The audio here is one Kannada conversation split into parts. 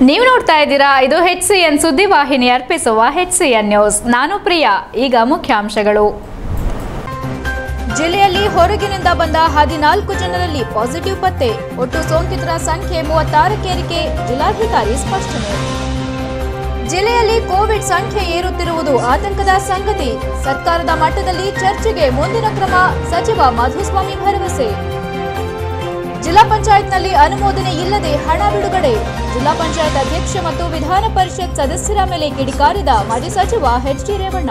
ನೀವು ನೋಡ್ತಾ ಇದ್ದೀರಾ ಇದು ಹೆಚ್ ಸಿ ಎನ್ ಸುದ್ದಿವಾಹಿನಿ ಅರ್ಪಿಸುವ ಹೆಚ್ ಸಿ ಎನ್ ನ್ಯೂಸ್ ನಾನು ಪ್ರಿಯಾ ಈಗ ಮುಖ್ಯಾಂಶಗಳು ಜಿಲ್ಲೆಯಲ್ಲಿ ಹೊರಗಿನಿಂದ ಬಂದ ಹದಿನಾಲ್ಕು ಜನರಲ್ಲಿ ಪಾಸಿಟಿವ್ ಪತ್ತೆ ಒಟ್ಟು ಸೋಂಕಿತರ ಸಂಖ್ಯೆ ಮೂವತ್ತಾರಕ್ಕೇರಿಕೆ ಜಿಲ್ಲಾಧಿಕಾರಿ ಸ್ಪಷ್ಟನೆ ಜಿಲ್ಲೆಯಲ್ಲಿ ಕೋವಿಡ್ ಸಂಖ್ಯೆ ಏರುತ್ತಿರುವುದು ಆತಂಕದ ಸಂಗತಿ ಸರ್ಕಾರದ ಮಟ್ಟದಲ್ಲಿ ಚರ್ಚೆಗೆ ಮುಂದಿನ ಕ್ರಮ ಸಚಿವ ಮಾಧುಸ್ವಾಮಿ ಭರವಸೆ ಜಿಲ್ಲಾ ಪಂಚಾಯತ್ನಲ್ಲಿ ಅನುಮೋದನೆ ಇಲ್ಲದೆ ಹಣ ಬಿಡುಗಡೆ ಜಿಲ್ಲಾ ಪಂಚಾಯತ್ ಅಧ್ಯಕ್ಷ ಮತ್ತು ವಿಧಾನ ಪರಿಷತ್ ಸದಸ್ಯರ ಮೇಲೆ ಕಿಡಿಕಾರಿದ ಮಾಜಿ ಸಚಿವ ಎಚ್ ಡಿ ರೇವಣ್ಣ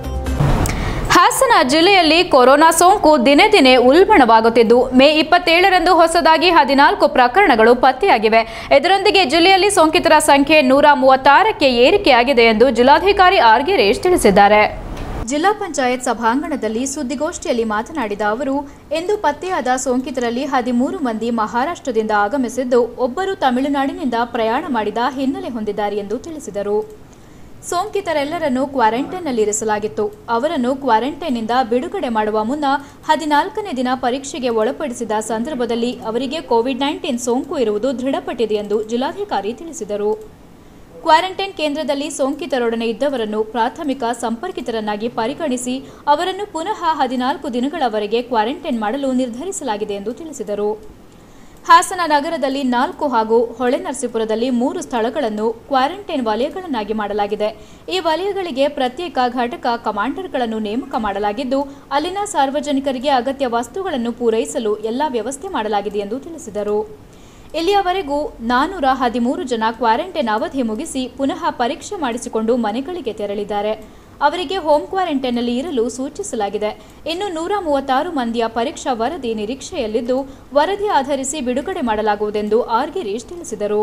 ಹಾಸನ ಜಿಲ್ಲೆಯಲ್ಲಿ ಕೊರೋನಾ ಸೋಂಕು ದಿನೇ ದಿನೇ ಉಲ್ಬಣವಾಗುತ್ತಿದ್ದು ಮೇ ಇಪ್ಪತ್ತೇಳರಂದು ಹೊಸದಾಗಿ ಹದಿನಾಲ್ಕು ಪ್ರಕರಣಗಳು ಪತ್ತೆಯಾಗಿವೆ ಇದರೊಂದಿಗೆ ಜಿಲ್ಲೆಯಲ್ಲಿ ಸೋಂಕಿತರ ಸಂಖ್ಯೆ ನೂರ ಮೂವತ್ತಾರಕ್ಕೆ ಏರಿಕೆಯಾಗಿದೆ ಎಂದು ಜಿಲ್ಲಾಧಿಕಾರಿ ಆರ್ ಗಿರೀಶ್ ತಿಳಿಸಿದ್ದಾರೆ ಜಿಲ್ಲಾ ಪಂಚಾಯತ್ ಸಭಾಂಗಣದಲ್ಲಿ ಸುದ್ದಿಗೋಷ್ಠಿಯಲ್ಲಿ ಮಾತನಾಡಿದ ಅವರು ಎಂದು ಪತ್ತೆಯಾದ ಸೋಂಕಿತರಲ್ಲಿ ಹದಿಮೂರು ಮಂದಿ ಮಹಾರಾಷ್ಟ್ರದಿಂದ ಆಗಮಿಸಿದ್ದು ಒಬ್ಬರು ತಮಿಳುನಾಡಿನಿಂದ ಪ್ರಯಾಣ ಮಾಡಿದ ಹಿನ್ನೆಲೆ ಹೊಂದಿದ್ದಾರೆ ಎಂದು ತಿಳಿಸಿದರು ಸೋಂಕಿತರೆಲ್ಲರನ್ನು ಕ್ವಾರಂಟೈನ್ನಲ್ಲಿರಿಸಲಾಗಿತ್ತು ಅವರನ್ನು ಕ್ವಾರಂಟೈನ್ನಿಂದ ಬಿಡುಗಡೆ ಮಾಡುವ ಮುನ್ನ ಹದಿನಾಲ್ಕನೇ ದಿನ ಪರೀಕ್ಷೆಗೆ ಒಳಪಡಿಸಿದ ಸಂದರ್ಭದಲ್ಲಿ ಅವರಿಗೆ ಕೋವಿಡ್ ನೈನ್ಟೀನ್ ಸೋಂಕು ಇರುವುದು ದೃಢಪಟ್ಟಿದೆ ಎಂದು ಜಿಲ್ಲಾಧಿಕಾರಿ ತಿಳಿಸಿದರು ಕ್ವಾರಂಟೈನ್ ಕೇಂದ್ರದಲ್ಲಿ ಸೋಂಕಿತರೊಡನೆ ಇದ್ದವರನ್ನು ಪ್ರಾಥಮಿಕ ಸಂಪರ್ಕಿತರನ್ನಾಗಿ ಪರಿಗಣಿಸಿ ಅವರನ್ನು ಪುನಃ ಹದಿನಾಲ್ಕು ದಿನಗಳವರೆಗೆ ಕ್ವಾರಂಟೈನ್ ಮಾಡಲು ನಿರ್ಧರಿಸಲಾಗಿದೆ ಎಂದು ತಿಳಿಸಿದರು ಹಾಸನ ನಗರದಲ್ಲಿ ನಾಲ್ಕು ಹಾಗೂ ಹೊಳೆನರಸೀಪುರದಲ್ಲಿ ಮೂರು ಸ್ಥಳಗಳನ್ನು ಕ್ವಾರಂಟೈನ್ ವಲಯಗಳನ್ನಾಗಿ ಮಾಡಲಾಗಿದೆ ಈ ವಲಯಗಳಿಗೆ ಪ್ರತ್ಯೇಕ ಘಟಕ ಕಮಾಂಡರ್ಗಳನ್ನು ನೇಮಕ ಮಾಡಲಾಗಿದ್ದು ಅಲ್ಲಿನ ಸಾರ್ವಜನಿಕರಿಗೆ ಅಗತ್ಯ ವಸ್ತುಗಳನ್ನು ಪೂರೈಸಲು ಎಲ್ಲಾ ವ್ಯವಸ್ಥೆ ಮಾಡಲಾಗಿದೆ ಎಂದು ತಿಳಿಸಿದರು ಇಲ್ಲಿಯವರೆಗೂ ನಾನೂರ ಹದಿಮೂರು ಜನ ಕ್ವಾರಂಟೈನ್ ಅವಧಿ ಮುಗಿಸಿ ಪುನಃ ಪರೀಕ್ಷೆ ಮಾಡಿಸಿಕೊಂಡು ಮನೆಗಳಿಗೆ ತೆರಳಿದ್ದಾರೆ ಅವರಿಗೆ ಹೋಮ್ ಕ್ವಾರಂಟೈನ್ನಲ್ಲಿ ಇರಲು ಸೂಚಿಸಲಾಗಿದೆ ಇನ್ನು ನೂರ ಮೂವತ್ತಾರು ಮಂದಿಯ ಪರೀಕ್ಷಾ ವರದಿ ನಿರೀಕ್ಷೆಯಲ್ಲಿದ್ದು ವರದಿ ಆಧರಿಸಿ ಬಿಡುಗಡೆ ಮಾಡಲಾಗುವುದೆಂದು ಆರ್ ಗಿರೀಶ್ ತಿಳಿಸಿದರು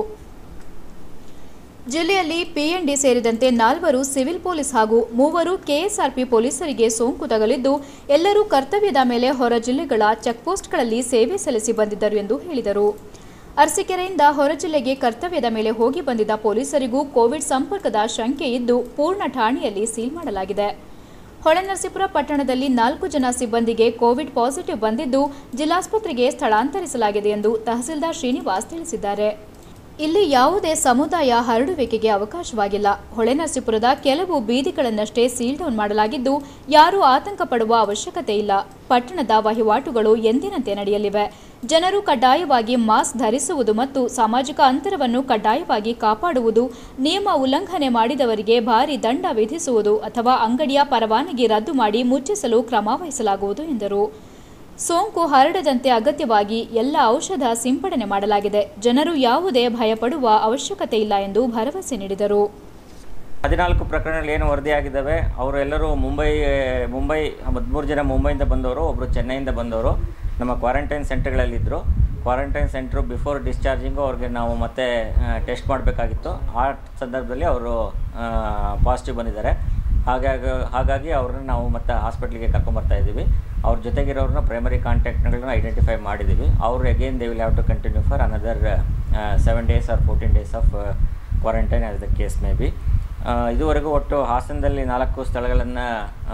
ಜಿಲ್ಲೆಯಲ್ಲಿ ಪಿಎನ್ಡಿ ಸೇರಿದಂತೆ ನಾಲ್ವರು ಸಿವಿಲ್ ಪೊಲೀಸ್ ಹಾಗೂ ಮೂವರು ಕೆಎಸ್ಆರ್ಪಿ ಪೊಲೀಸರಿಗೆ ಸೋಂಕು ತಗಲಿದ್ದು ಎಲ್ಲರೂ ಕರ್ತವ್ಯದ ಮೇಲೆ ಹೊರ ಜಿಲ್ಲೆಗಳ ಚೆಕ್ಪೋಸ್ಟ್ಗಳಲ್ಲಿ ಸೇವೆ ಸಲ್ಲಿಸಿ ಬಂದಿದ್ದರು ಎಂದು ಹೇಳಿದರು ಅರಸೀಕೆರೆಯಿಂದ ಹೊರ ಜಿಲ್ಲೆಗೆ ಕರ್ತವ್ಯದ ಮೇಲೆ ಹೋಗಿ ಬಂದಿದ್ದ ಪೊಲೀಸರಿಗೂ ಕೋವಿಡ್ ಸಂಪರ್ಕದ ಶಂಕೆ ಇದ್ದು ಪೂರ್ಣ ಠಾಣೆಯಲ್ಲಿ ಸೀಲ್ ಮಾಡಲಾಗಿದೆ ಹೊಳೆನರಸೀಪುರ ಪಟ್ಟಣದಲ್ಲಿ ನಾಲ್ಕು ಜನ ಸಿಬ್ಬಂದಿಗೆ ಕೋವಿಡ್ ಪಾಸಿಟಿವ್ ಬಂದಿದ್ದು ಜಿಲ್ಲಾಸ್ಪತ್ರೆಗೆ ಸ್ಥಳಾಂತರಿಸಲಾಗಿದೆ ಎಂದು ತಹಸೀಲ್ದಾರ್ ಶ್ರೀನಿವಾಸ್ ತಿಳಿಸಿದ್ದಾರೆ ಇಲ್ಲಿ ಯಾವುದೇ ಸಮುದಾಯ ಹರಡುವಿಕೆಗೆ ಅವಕಾಶವಾಗಿಲ್ಲ ಹೊಳೆನರಸೀಪುರದ ಕೆಲವು ಬೀದಿಗಳನ್ನಷ್ಟೇ ಸೀಲ್ ಡೌನ್ ಮಾಡಲಾಗಿದ್ದು ಯಾರೂ ಆತಂಕ ಪಡುವ ಅವಶ್ಯಕತೆ ಇಲ್ಲ ಪಟ್ಟಣದ ವಹಿವಾಟುಗಳು ಎಂದಿನಂತೆ ನಡೆಯಲಿವೆ ಜನರು ಕಡ್ಡಾಯವಾಗಿ ಮಾಸ್ಕ್ ಧರಿಸುವುದು ಮತ್ತು ಸಾಮಾಜಿಕ ಅಂತರವನ್ನು ಕಡ್ಡಾಯವಾಗಿ ಕಾಪಾಡುವುದು ನಿಯಮ ಉಲ್ಲಂಘನೆ ಮಾಡಿದವರಿಗೆ ಭಾರಿ ದಂಡ ವಿಧಿಸುವುದು ಅಥವಾ ಅಂಗಡಿಯ ಪರವಾನಗಿ ರದ್ದು ಮಾಡಿ ಮುಚ್ಚಿಸಲು ಕ್ರಮ ವಹಿಸಲಾಗುವುದು ಎಂದರು ಸೋಂಕು ಹರಡದಂತೆ ಅಗತ್ಯವಾಗಿ ಎಲ್ಲ ಔಷಧ ಸಿಂಪಡಣೆ ಮಾಡಲಾಗಿದೆ ಜನರು ಯಾವುದೇ ಭಯಪಡುವ ಅವಶ್ಯಕತೆ ಇಲ್ಲ ಎಂದು ಭರವಸೆ ನೀಡಿದರು ಹದಿನಾಲ್ಕು ಪ್ರಕರಣಗಳು ಏನು ವರದಿಯಾಗಿದ್ದಾವೆ ಅವರೆಲ್ಲರೂ ಮುಂಬೈ ಮುಂಬೈ ಹದಿಮೂರು ಜನ ಮುಂಬೈಯಿಂದ ಬಂದವರು ಒಬ್ಬರು ಚೆನ್ನೈಯಿಂದ ಬಂದವರು ನಮ್ಮ ಕ್ವಾರಂಟೈನ್ ಸೆಂಟರ್ಗಳಲ್ಲಿದ್ದರು ಕ್ವಾರಂಟೈನ್ ಸೆಂಟ್ರು ಬಿಫೋರ್ ಡಿಸ್ಚಾರ್ಜಿಂಗು ಅವ್ರಿಗೆ ನಾವು ಮತ್ತೆ ಟೆಸ್ಟ್ ಮಾಡಬೇಕಾಗಿತ್ತು ಆ ಸಂದರ್ಭದಲ್ಲಿ ಅವರು ಪಾಸಿಟಿವ್ ಬಂದಿದ್ದಾರೆ ಹಾಗಾಗಿ ಹಾಗಾಗಿ ಅವ್ರನ್ನ ನಾವು ಮತ್ತೆ ಹಾಸ್ಪಿಟ್ಲಿಗೆ ಕರ್ಕೊಂಬರ್ತಾ ಇದ್ದೀವಿ ಅವ್ರ ಜೊತೆಗಿರೋರನ್ನ ಪ್ರೈಮರಿ ಕಾಂಟ್ಯಾಕ್ಟ್ಗಳನ್ನ ಐಡೆಂಟಿಫೈ ಮಾಡಿದ್ದೀವಿ ಅವರು again they will have to continue for another seven days or fourteen days of quarantine as the case may be ಇದುವರೆಗೂ ಒಟ್ಟು ಹಾಸನದಲ್ಲಿ ನಾಲ್ಕು ಸ್ಥಳಗಳನ್ನು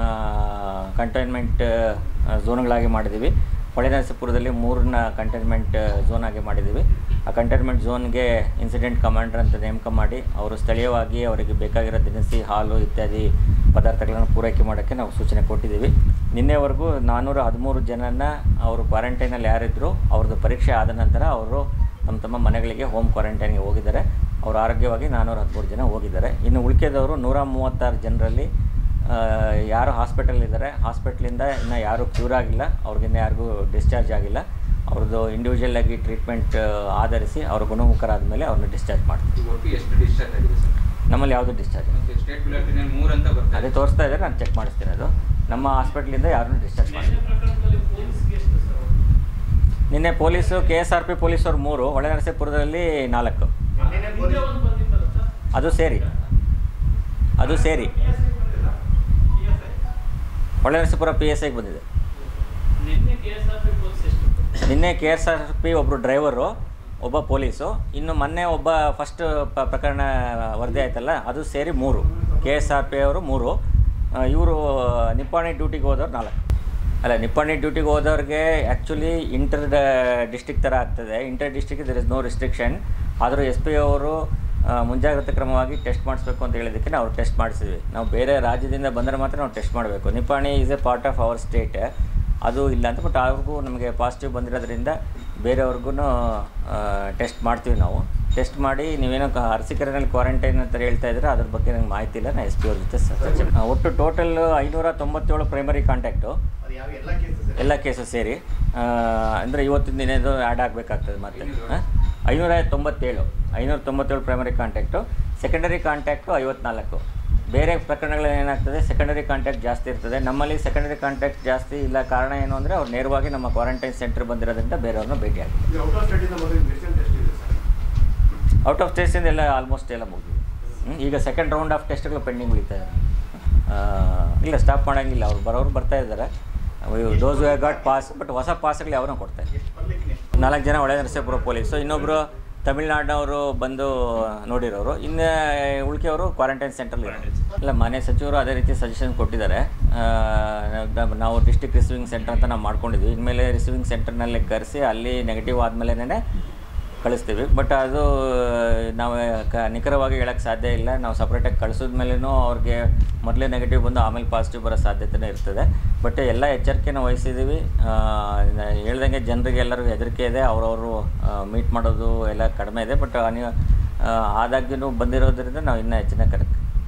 ಕಂಟೈನ್ಮೆಂಟ್ ಝೋನ್ಗಳಾಗಿ ಮಾಡಿದ್ದೀವಿ ಹೊಳೆನರಸೀಪುರದಲ್ಲಿ ಮೂರನ್ನ ಕಂಟೈನ್ಮೆಂಟ್ ಝೋನ್ ಆಗಿ ಮಾಡಿದ್ದೀವಿ ಆ ಕಂಟೈನ್ಮೆಂಟ್ ಝೋನ್ಗೆ ಇನ್ಸಿಡೆಂಟ್ ಕಮಾಂಡರ್ ಅಂತ ನೇಮಕ ಮಾಡಿ ಅವರು ಸ್ಥಳೀಯವಾಗಿ ಅವರಿಗೆ ಬೇಕಾಗಿರೋ ದಿನಸಿ ಹಾಲು ಇತ್ಯಾದಿ ಪದಾರ್ಥಗಳನ್ನು ಪೂರೈಕೆ ಮಾಡೋಕ್ಕೆ ನಾವು ಸೂಚನೆ ಕೊಟ್ಟಿದ್ದೀವಿ ನಿನ್ನೆವರೆಗೂ ನಾನ್ನೂರ ಹದಿಮೂರು ಜನನ ಅವರು ಕ್ವಾರಂಟೈನಲ್ಲಿ ಯಾರಿದ್ದರು ಅವ್ರದ್ದು ಪರೀಕ್ಷೆ ಆದ ನಂತರ ಅವರು ತಮ್ಮ ತಮ್ಮ ಮನೆಗಳಿಗೆ ಹೋಮ್ ಕ್ವಾರಂಟೈನ್ಗೆ ಹೋಗಿದ್ದಾರೆ ಅವರು ಆರೋಗ್ಯವಾಗಿ ನಾನ್ನೂರ ಹದಿಮೂರು ಜನ ಹೋಗಿದ್ದಾರೆ ಇನ್ನು ಉಳಿಕೆದವರು ನೂರ ಮೂವತ್ತಾರು ಜನರಲ್ಲಿ ಯಾರು ಹಾಸ್ಪಿಟಲಿದ್ದಾರೆ ಹಾಸ್ಪಿಟ್ಲಿಂದ ಇನ್ನು ಯಾರೂ ಕ್ಯೂರ್ ಆಗಿಲ್ಲ ಅವ್ರಿಗಿನ್ನ ಯಾರಿಗೂ ಡಿಸ್ಚಾರ್ಜ್ ಆಗಿಲ್ಲ ಅವ್ರದ್ದು ಇಂಡಿವಿಜುವಲ್ ಆಗಿ ಟ್ರೀಟ್ಮೆಂಟ್ ಆಧರಿಸಿ ಅವರು ಗುಣಮುಖರಾದ ಮೇಲೆ ಅವ್ರನ್ನ ಡಿಸ್ಚಾರ್ಜ್ ಮಾಡ್ತೀವಿ ಒಟ್ಟು ಎಷ್ಟು ಡಿಸ್ಚಾರ್ಜ್ ಆಗಿದೆ ಸರ್ ನಮ್ಮಲ್ಲಿ ಯಾವುದು ಡಿಸ್ಚಾರ್ಜ್ ಮತ್ತೆ ಸ್ಟೇಟ್ ಬುಲೆಟಿನಲ್ಲಿ ಮೂರು ಅಂತ ಬರ್ತಾ ಅದೇ ಇದೆ ತೋರಿಸ್ತಾ ಇದ್ದಾರೆ ನಾನು ಚೆಕ್ ಮಾಡಿಸ್ತೀನಿ ಅದು ನಮ್ಮ ಹಾಸ್ಪಿಟ್ಲಿಂದ ಯಾರನ್ನೂ ಡಿಸ್ಚಾರ್ಜ್ ಮಾಡಿಲ್ಲ ನಿನ್ನೆ police K S R P ಪೊಲೀಸರು ಮೂರು ಹೊಳೆನರಸೀಪುರದಲ್ಲಿ ನಾಲ್ಕು ಅದು ಸೇರಿ ಅದು ಸೇರಿ ಹೊಳೆನರಸೀಪುರ ಪಿ ಎಸ್ ಐಗೆ ಬಂದಿದೆ ನಿನ್ನೆ ಕೆ ಎಸ್ ಆರ್ ಪಿ ಒಬ್ಬರು ಡ್ರೈವರು ಒಬ್ಬ ಪೊಲೀಸು ಇನ್ನು ಮೊನ್ನೆ ಒಬ್ಬ ಫಸ್ಟ್ ಪ್ರಕರಣ ವರದಿ ಆಯ್ತಲ್ಲ ಅದು ಸೇರಿ ಮೂರು ಕೆ ಎಸ್ ಆರ್ ಪಿ ಅವರು ಮೂರು ಇವರು ನಿಪ್ಪಾಣಿ ಡ್ಯೂಟಿಗೆ ಹೋದವ್ರು ನಾಲ್ಕು ಅಲ್ಲ ನಿಪ್ಪಾಣಿ ಡ್ಯೂಟಿಗೆ ಹೋದವ್ರಿಗೆ ಆ್ಯಕ್ಚುಲಿ ಇಂಟರ್ ಡಿಸ್ಟಿಕ್ ಥರ ಆಗ್ತದೆ inter district there is no restriction ಆದರೂ ಎಸ್ ಪಿ ಅವರು ಆ, ಮುಂಜಾಗ್ರತಾ ಕ್ರಮವಾಗಿ ಟೆಸ್ಟ್ ಮಾಡಿಸ್ಬೇಕು ಅಂತ ಹೇಳಿದ್ದಕ್ಕೆ ನಾವು ಟೆಸ್ಟ್ ಮಾಡಿಸಿದ್ವಿ ನಾವು ಬೇರೆ ರಾಜ್ಯದಿಂದ ಬಂದರೆ ಮಾತ್ರ ನಾವು ಟೆಸ್ಟ್ ಮಾಡಬೇಕು Nipani is a part of our state ಅದು ಇಲ್ಲ ಅಂತ ಬಟ್ ಅವ್ರಿಗೂ ನಮಗೆ ಪಾಸಿಟಿವ್ ಬಂದಿರೋದ್ರಿಂದ ಬೇರೆಯವ್ರಿಗೂ ಟೆಸ್ಟ್ ಮಾಡ್ತೀವಿ ನಾವು ಟೆಸ್ಟ್ ಮಾಡಿ ನೀವೇನೋ ಕ- ಅರಸೀಕೆರೆನಲ್ಲಿ ಕ್ವಾರಂಟೈನ್ ಅಂತ ಹೇಳ್ತಾ ಇದ್ರೆ ಅದ್ರ ಬಗ್ಗೆ ನಂಗೆ ಮಾಹಿತಿ ಇಲ್ಲ ನಾನು ಎಸ್ ಪಿ ಅವ್ರ ಜೊತೆ ಸ- ಚರ್ಚೆ ಆ, ಒಟ್ಟು ಟೋಟಲ್ ಐನೂರ ತೊಂಬತ್ತೇಳು ಪ್ರೈಮರಿ ಕಾಂಟ್ಯಾಕ್ಟು ಅದು ಯಾವ ಎಲ್ಲ ಕೇಸಸ್ ಎಲ್ಲ ಕೇಸು ಸೇರಿ ಅಂದರೆ ಇವತ್ತಿನ ದಿನದ್ದು ಆ್ಯಡ್ ಆಗಬೇಕಾಗ್ತದೆ ಮತ್ತೆ ಹಾಂ? ಐನೂರ ತೊಂಬತ್ತೇಳು ಐನೂರ ತೊಂಬತ್ತೇಳು ಪ್ರೈಮರಿ ಕಾಂಟ್ಯಾಕ್ಟು ಸೆಕೆಂಡರಿ ಕಾಂಟ್ಯಾಕ್ಟು ಐವತ್ನಾಲ್ಕು ಬೇರೆ ಪ್ರಕರಣಗಳಲ್ಲಿ ಏನಾಗ್ತದೆ ಸೆಕೆಂಡರಿ ಕಾಂಟ್ಯಾಕ್ಟ್ ಜಾಸ್ತಿ ಇರ್ತದೆ ನಮ್ಮಲ್ಲಿ ಸೆಕೆಂಡರಿ ಕಾಂಟ್ಯಾಕ್ಟ್ ಜಾಸ್ತಿ ಇಲ್ಲ ಕಾರಣ ಏನು ಅಂದರೆ ಅವ್ರು ನೇರವಾಗಿ ನಮ್ಮ ಕ್ವಾರಂಟೈನ್ ಸೆಂಟರ್ ಬಂದಿರೋದ್ರಿಂದ ಬೇರೆಯವ್ರನ್ನ ಭೇಟಿ ಆಗ್ತದೆ ಇದು ಔಟ್ ಆಫ್ ಸ್ಟೇಟಿಂದ ಬಂದ್ರೆ ಡಿಸ್ಟೆನ್ಸ್ ಟೆಸ್ಟ್ ಇದೆ ಸರ್ ಔಟ್ ಆಫ್ ಸ್ಟೇಷನ್ ಎಲ್ಲ ಆಲ್ಮೋಸ್ಟ್ ಎಲ್ಲ ಮುಗಿದಿದೆ ಹ್ಮ್? ಈಗ ಸೆಕೆಂಡ್ ರೌಂಡ್ ಆಫ್ ಟೆಸ್ಟ್ಗಳು ಪೆಂಡಿಂಗ್ ಉಳಿತಾ ಇದೆ ಆ, ಇಲ್ಲ ಸ್ಟಾಪ್ ಮಾಡೋಂಗಿಲ್ಲ ಅವ್ರು ಬರೋರು ಬರ್ತಾ ಇದ್ದಾರೆ ಡೋಸ್ ಗಾಟ್ ಪಾಸ್ ಬಟ್ ಹೊಸ ಪಾಸ್ಗಳು ಯಾವನೂ ಕೊಡ್ತಾ ಇಲ್ಲ ಎಷ್ಟು ಬರ್ಲಿಕ್ಕೆ ನಾಲ್ಕು ಜನ ಒಳ್ಳೆ ನರಸೀಪುರ ಪೊಲೀಸು ಇನ್ನೊಬ್ಬರು ತಮಿಳ್ನಾಡಿನವರು ಬಂದು ನೋಡಿರೋರು ಇನ್ನು ಉಳ್ಕೆಯವರು ಕ್ವಾರಂಟೈನ್ ಸೆಂಟ್ರಲ್ಲಿ ಇಲ್ಲ ಮನೆ ಸಚಿವರು ಅದೇ ರೀತಿ ಸಜೆಷನ್ ಕೊಟ್ಟಿದ್ದಾರೆ ಆ, ನಾವು- ನಾವು ಡಿಸ್ಟಿಕ್ ರಿಸೀವಿಂಗ್ ಸೆಂಟರ್ ಅಂತ ನಾವು ಮಾಡ್ಕೊಂಡಿದ್ವಿ ಇನ್ಮೇಲೆ ರಿಸೀವಿಂಗ್ ಸೆಂಟರ್ನಲ್ಲಿ ಕರೆಸಿ ಅಲ್ಲಿ ನೆಗೆಟಿವ್ ಆದಮೇಲೆ ಕಳಿಸ್ತೀವಿ ಬಟ್ ಅದು ನಾವು ಕ ನಿಖರವಾಗಿ ಹೇಳೋಕ್ಕೆ ಸಾಧ್ಯ ಇಲ್ಲ ನಾವು ಸಪ್ರೇಟಾಗಿ ಕಳಿಸಿದ ಮೇಲೂ ಅವ್ರಿಗೆ ಮೊದಲೇ ನೆಗೆಟಿವ್ ಬಂದು ಆಮೇಲೆ ಪಾಸಿಟಿವ್ ಬರೋ ಸಾಧ್ಯತೆನೇ ಇರ್ತದೆ ಬಟ್ ಎಲ್ಲ ಎಚ್ಚರಿಕೆನ ವಹಿಸಿದ್ದೀವಿ ಆ, ನ- ಹೇಳ್ದಂಗೆ ಜನರಿಗೆ ಎಲ್ಲರಿಗೂ ಹೆದರಿಕೆ ಇದೆ ಅವರವರು ಮೀಟ್ ಮಾಡೋದು ಎಲ್ಲ ಕಡಿಮೆ ಇದೆ ಬಟ್ ನೀವು ಆದಾಗ್ಯೂ ಬಂದಿರೋದ್ರಿಂದ ನಾವು ಇನ್ನೂ ಹೆಚ್ಚಿನ ಕರೆ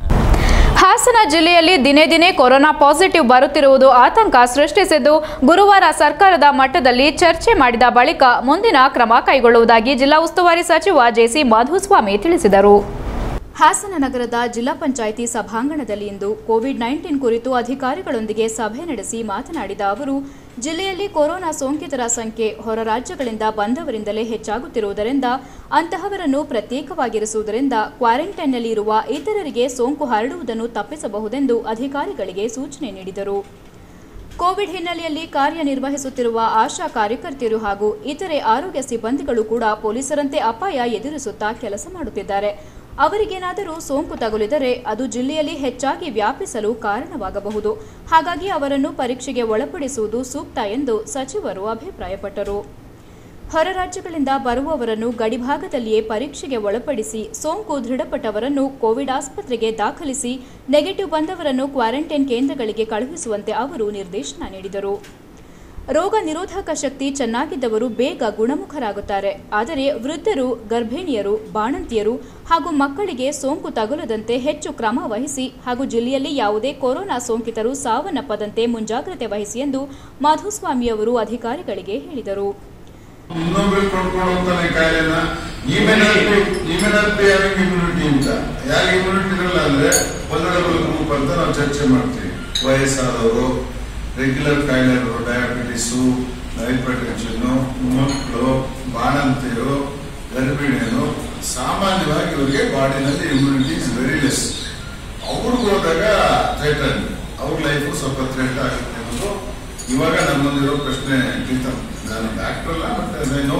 ಹಾಸನ ಜಿಲ್ಲೆಯಲ್ಲಿ ದಿನೇ ದಿನೇ ಕೊರೋನಾ ಪಾಸಿಟಿವ್ ಬರುತ್ತಿರುವುದು ಆತಂಕ ಸೃಷ್ಟಿಸಿದ್ದು ಗುರುವಾರ ಸರ್ಕಾರದ ಮಟ್ಟದಲ್ಲಿ ಚರ್ಚೆ ಮಾಡಿದ ಬಳಿಕ ಮುಂದಿನ ಕ್ರಮ ಕೈಗೊಳ್ಳುವುದಾಗಿ ಜಿಲ್ಲಾ ಉಸ್ತುವಾರಿ ಸಚಿವ ಜೆಸಿ ಮಾಧುಸ್ವಾಮಿ ತಿಳಿಸಿದರು ಹಾಸನ ನಗರದ ಜಿಲ್ಲಾ ಪಂಚಾಯಿತಿ ಸಭಾಂಗಣದಲ್ಲಿ ಇಂದು ಕೋವಿಡ್ ನೈನ್ಟೀನ್ ಕುರಿತು ಅಧಿಕಾರಿಗಳೊಂದಿಗೆ ಸಭೆ ನಡೆಸಿ ಮಾತನಾಡಿದ ಅವರು ಜಿಲ್ಲೆಯಲ್ಲಿ ಕೊರೋನಾ ಸೋಂಕಿತರ ಸಂಖ್ಯೆ ಹೊರ ರಾಜ್ಯಗಳಿಂದ ಬಂದವರಿಂದಲೇ ಹೆಚ್ಚಾಗುತ್ತಿರುವುದರಿಂದ ಅಂತಹವರನ್ನು ಪ್ರತ್ಯೇಕವಾಗಿರಿಸುವುದರಿಂದ ಕ್ವಾರಂಟೈನ್ನಲ್ಲಿ ಇರುವ ಇತರರಿಗೆ ಸೋಂಕು ಹರಡುವುದನ್ನು ತಪ್ಪಿಸಬಹುದೆಂದು ಅಧಿಕಾರಿಗಳಿಗೆ ಸೂಚನೆ ನೀಡಿದರು ಕೋವಿಡ್ ಹಿನ್ನೆಲೆಯಲ್ಲಿ ಕಾರ್ಯನಿರ್ವಹಿಸುತ್ತಿರುವ ಆಶಾ ಕಾರ್ಯಕರ್ತೆಯರು ಹಾಗೂ ಇತರೆ ಆರೋಗ್ಯ ಸಿಬ್ಬಂದಿಗಳು ಕೂಡ ಪೊಲೀಸರಂತೆ ಅಪಾಯ ಎದುರಿಸುತ್ತಾ ಕೆಲಸ ಮಾಡುತ್ತಿದ್ದಾರೆ ಅವರಿಗೇನಾದರೂ ಸೋಂಕು ತಗುಲಿದರೆ ಅದು ಜಿಲ್ಲೆಯಲ್ಲಿ ಹೆಚ್ಚಾಗಿ ವ್ಯಾಪಿಸಲು ಕಾರಣವಾಗಬಹುದು ಹಾಗಾಗಿ ಅವರನ್ನು ಪರೀಕ್ಷೆಗೆ ಒಳಪಡಿಸುವುದು ಸೂಕ್ತ ಎಂದು ಸಚಿವರು ಅಭಿಪ್ರಾಯಪಟ್ಟರು ಹೊರ ರಾಜ್ಯಗಳಿಂದ ಬರುವವರನ್ನು ಗಡಿಭಾಗದಲ್ಲಿಯೇ ಪರೀಕ್ಷೆಗೆ ಒಳಪಡಿಸಿ ಸೋಂಕು ದೃಢಪಟ್ಟವರನ್ನು ಕೋವಿಡ್ ಆಸ್ಪತ್ರೆಗೆ ದಾಖಲಿಸಿ ನೆಗೆಟಿವ್ ಬಂದವರನ್ನು ಕ್ವಾರಂಟೈನ್ ಕೇಂದ್ರಗಳಿಗೆ ಕಳುಹಿಸುವಂತೆ ಅವರು ನಿರ್ದೇಶನ ನೀಡಿದರು ರೋಗ ನಿರೋಧಕ ಶಕ್ತಿ ಚೆನ್ನಾಗಿದ್ದವರು ಬೇಗ ಗುಣಮುಖರಾಗುತ್ತಾರೆ ಆದರೆ ವೃದ್ಧರು ಗರ್ಭಿಣಿಯರು ಬಾಣಂತಿಯರು ಹಾಗೂ ಮಕ್ಕಳಿಗೆ ಸೋಂಕು ತಗುಲದಂತೆ ಹೆಚ್ಚು ಕ್ರಮ ವಹಿಸಿ ಹಾಗೂ ಜಿಲ್ಲೆಯಲ್ಲಿ ಯಾವುದೇ ಕೊರೋನಾ ಸೋಂಕಿತರು ಸಾವನ್ನಪ್ಪದಂತೆ ಮುಂಜಾಗ್ರತೆ ವಹಿಸಿ ಎಂದು ಮಾಧುಸ್ವಾಮಿಯವರು ಅಧಿಕಾರಿಗಳಿಗೆ ಹೇಳಿದರು ಇನ್ನೊಬ್ರಿಗೆ ಕೊಡ್ಕೊಂಡು ಹೋಗ್ತಾನೆ ಕಾಯಿಲೆನ ನೀವೇ ನೀವೇ ಹ್ಯಾವಿಂಗ್ ಇಮ್ಯುನಿಟಿ ಅಂತ ಯಾರು ಇಮ್ಯುನಿಟಿ ಇರಲ್ಲ ಅಂದ್ರೆ ವಲ್ನರಬಲ್ ಗ್ರೂಪ್ ಅಂತ ನಾವು ಚರ್ಚೆ ಮಾಡ್ತೀವಿ ವಯಸ್ಸಾದವರು ರೆಗ್ಯುಲರ್ ಕಾಯಿಲೆ ಇರೋರು ಡಯಾಬಿಟಿಸು ಹೈಪರ್ಟೆನ್ಷನ್ ಮಕ್ಕಳು ಬಾಣಂತಿಯರು ಗರ್ಭಿಣಿಯರು ಸಾಮಾನ್ಯವಾಗಿ ಇವರಿಗೆ ಬಾಡಿನಲ್ಲಿ ಇಮ್ಯುನಿಟಿ ಇಸ್ ವೆರಿ ಲೆಸ್ ಅವ್ರಿಗೆ ಹೋದಾಗ ಥ್ರೆಟನ್ ಅವ್ರ ಲೈಫು ಸ್ವಲ್ಪ ಥ್ರೆಟ್ ಆಗುತ್ತೆ ಅನ್ನೋದು ಇವಾಗ ನಮ್ಮಲ್ಲಿರೋ ಪ್ರಶ್ನೆ ಗೀತ ನಾನು ಡಾಕ್ಟರ್ ಅಲ್ಲ ಮತ್ತೆ ಏನೋ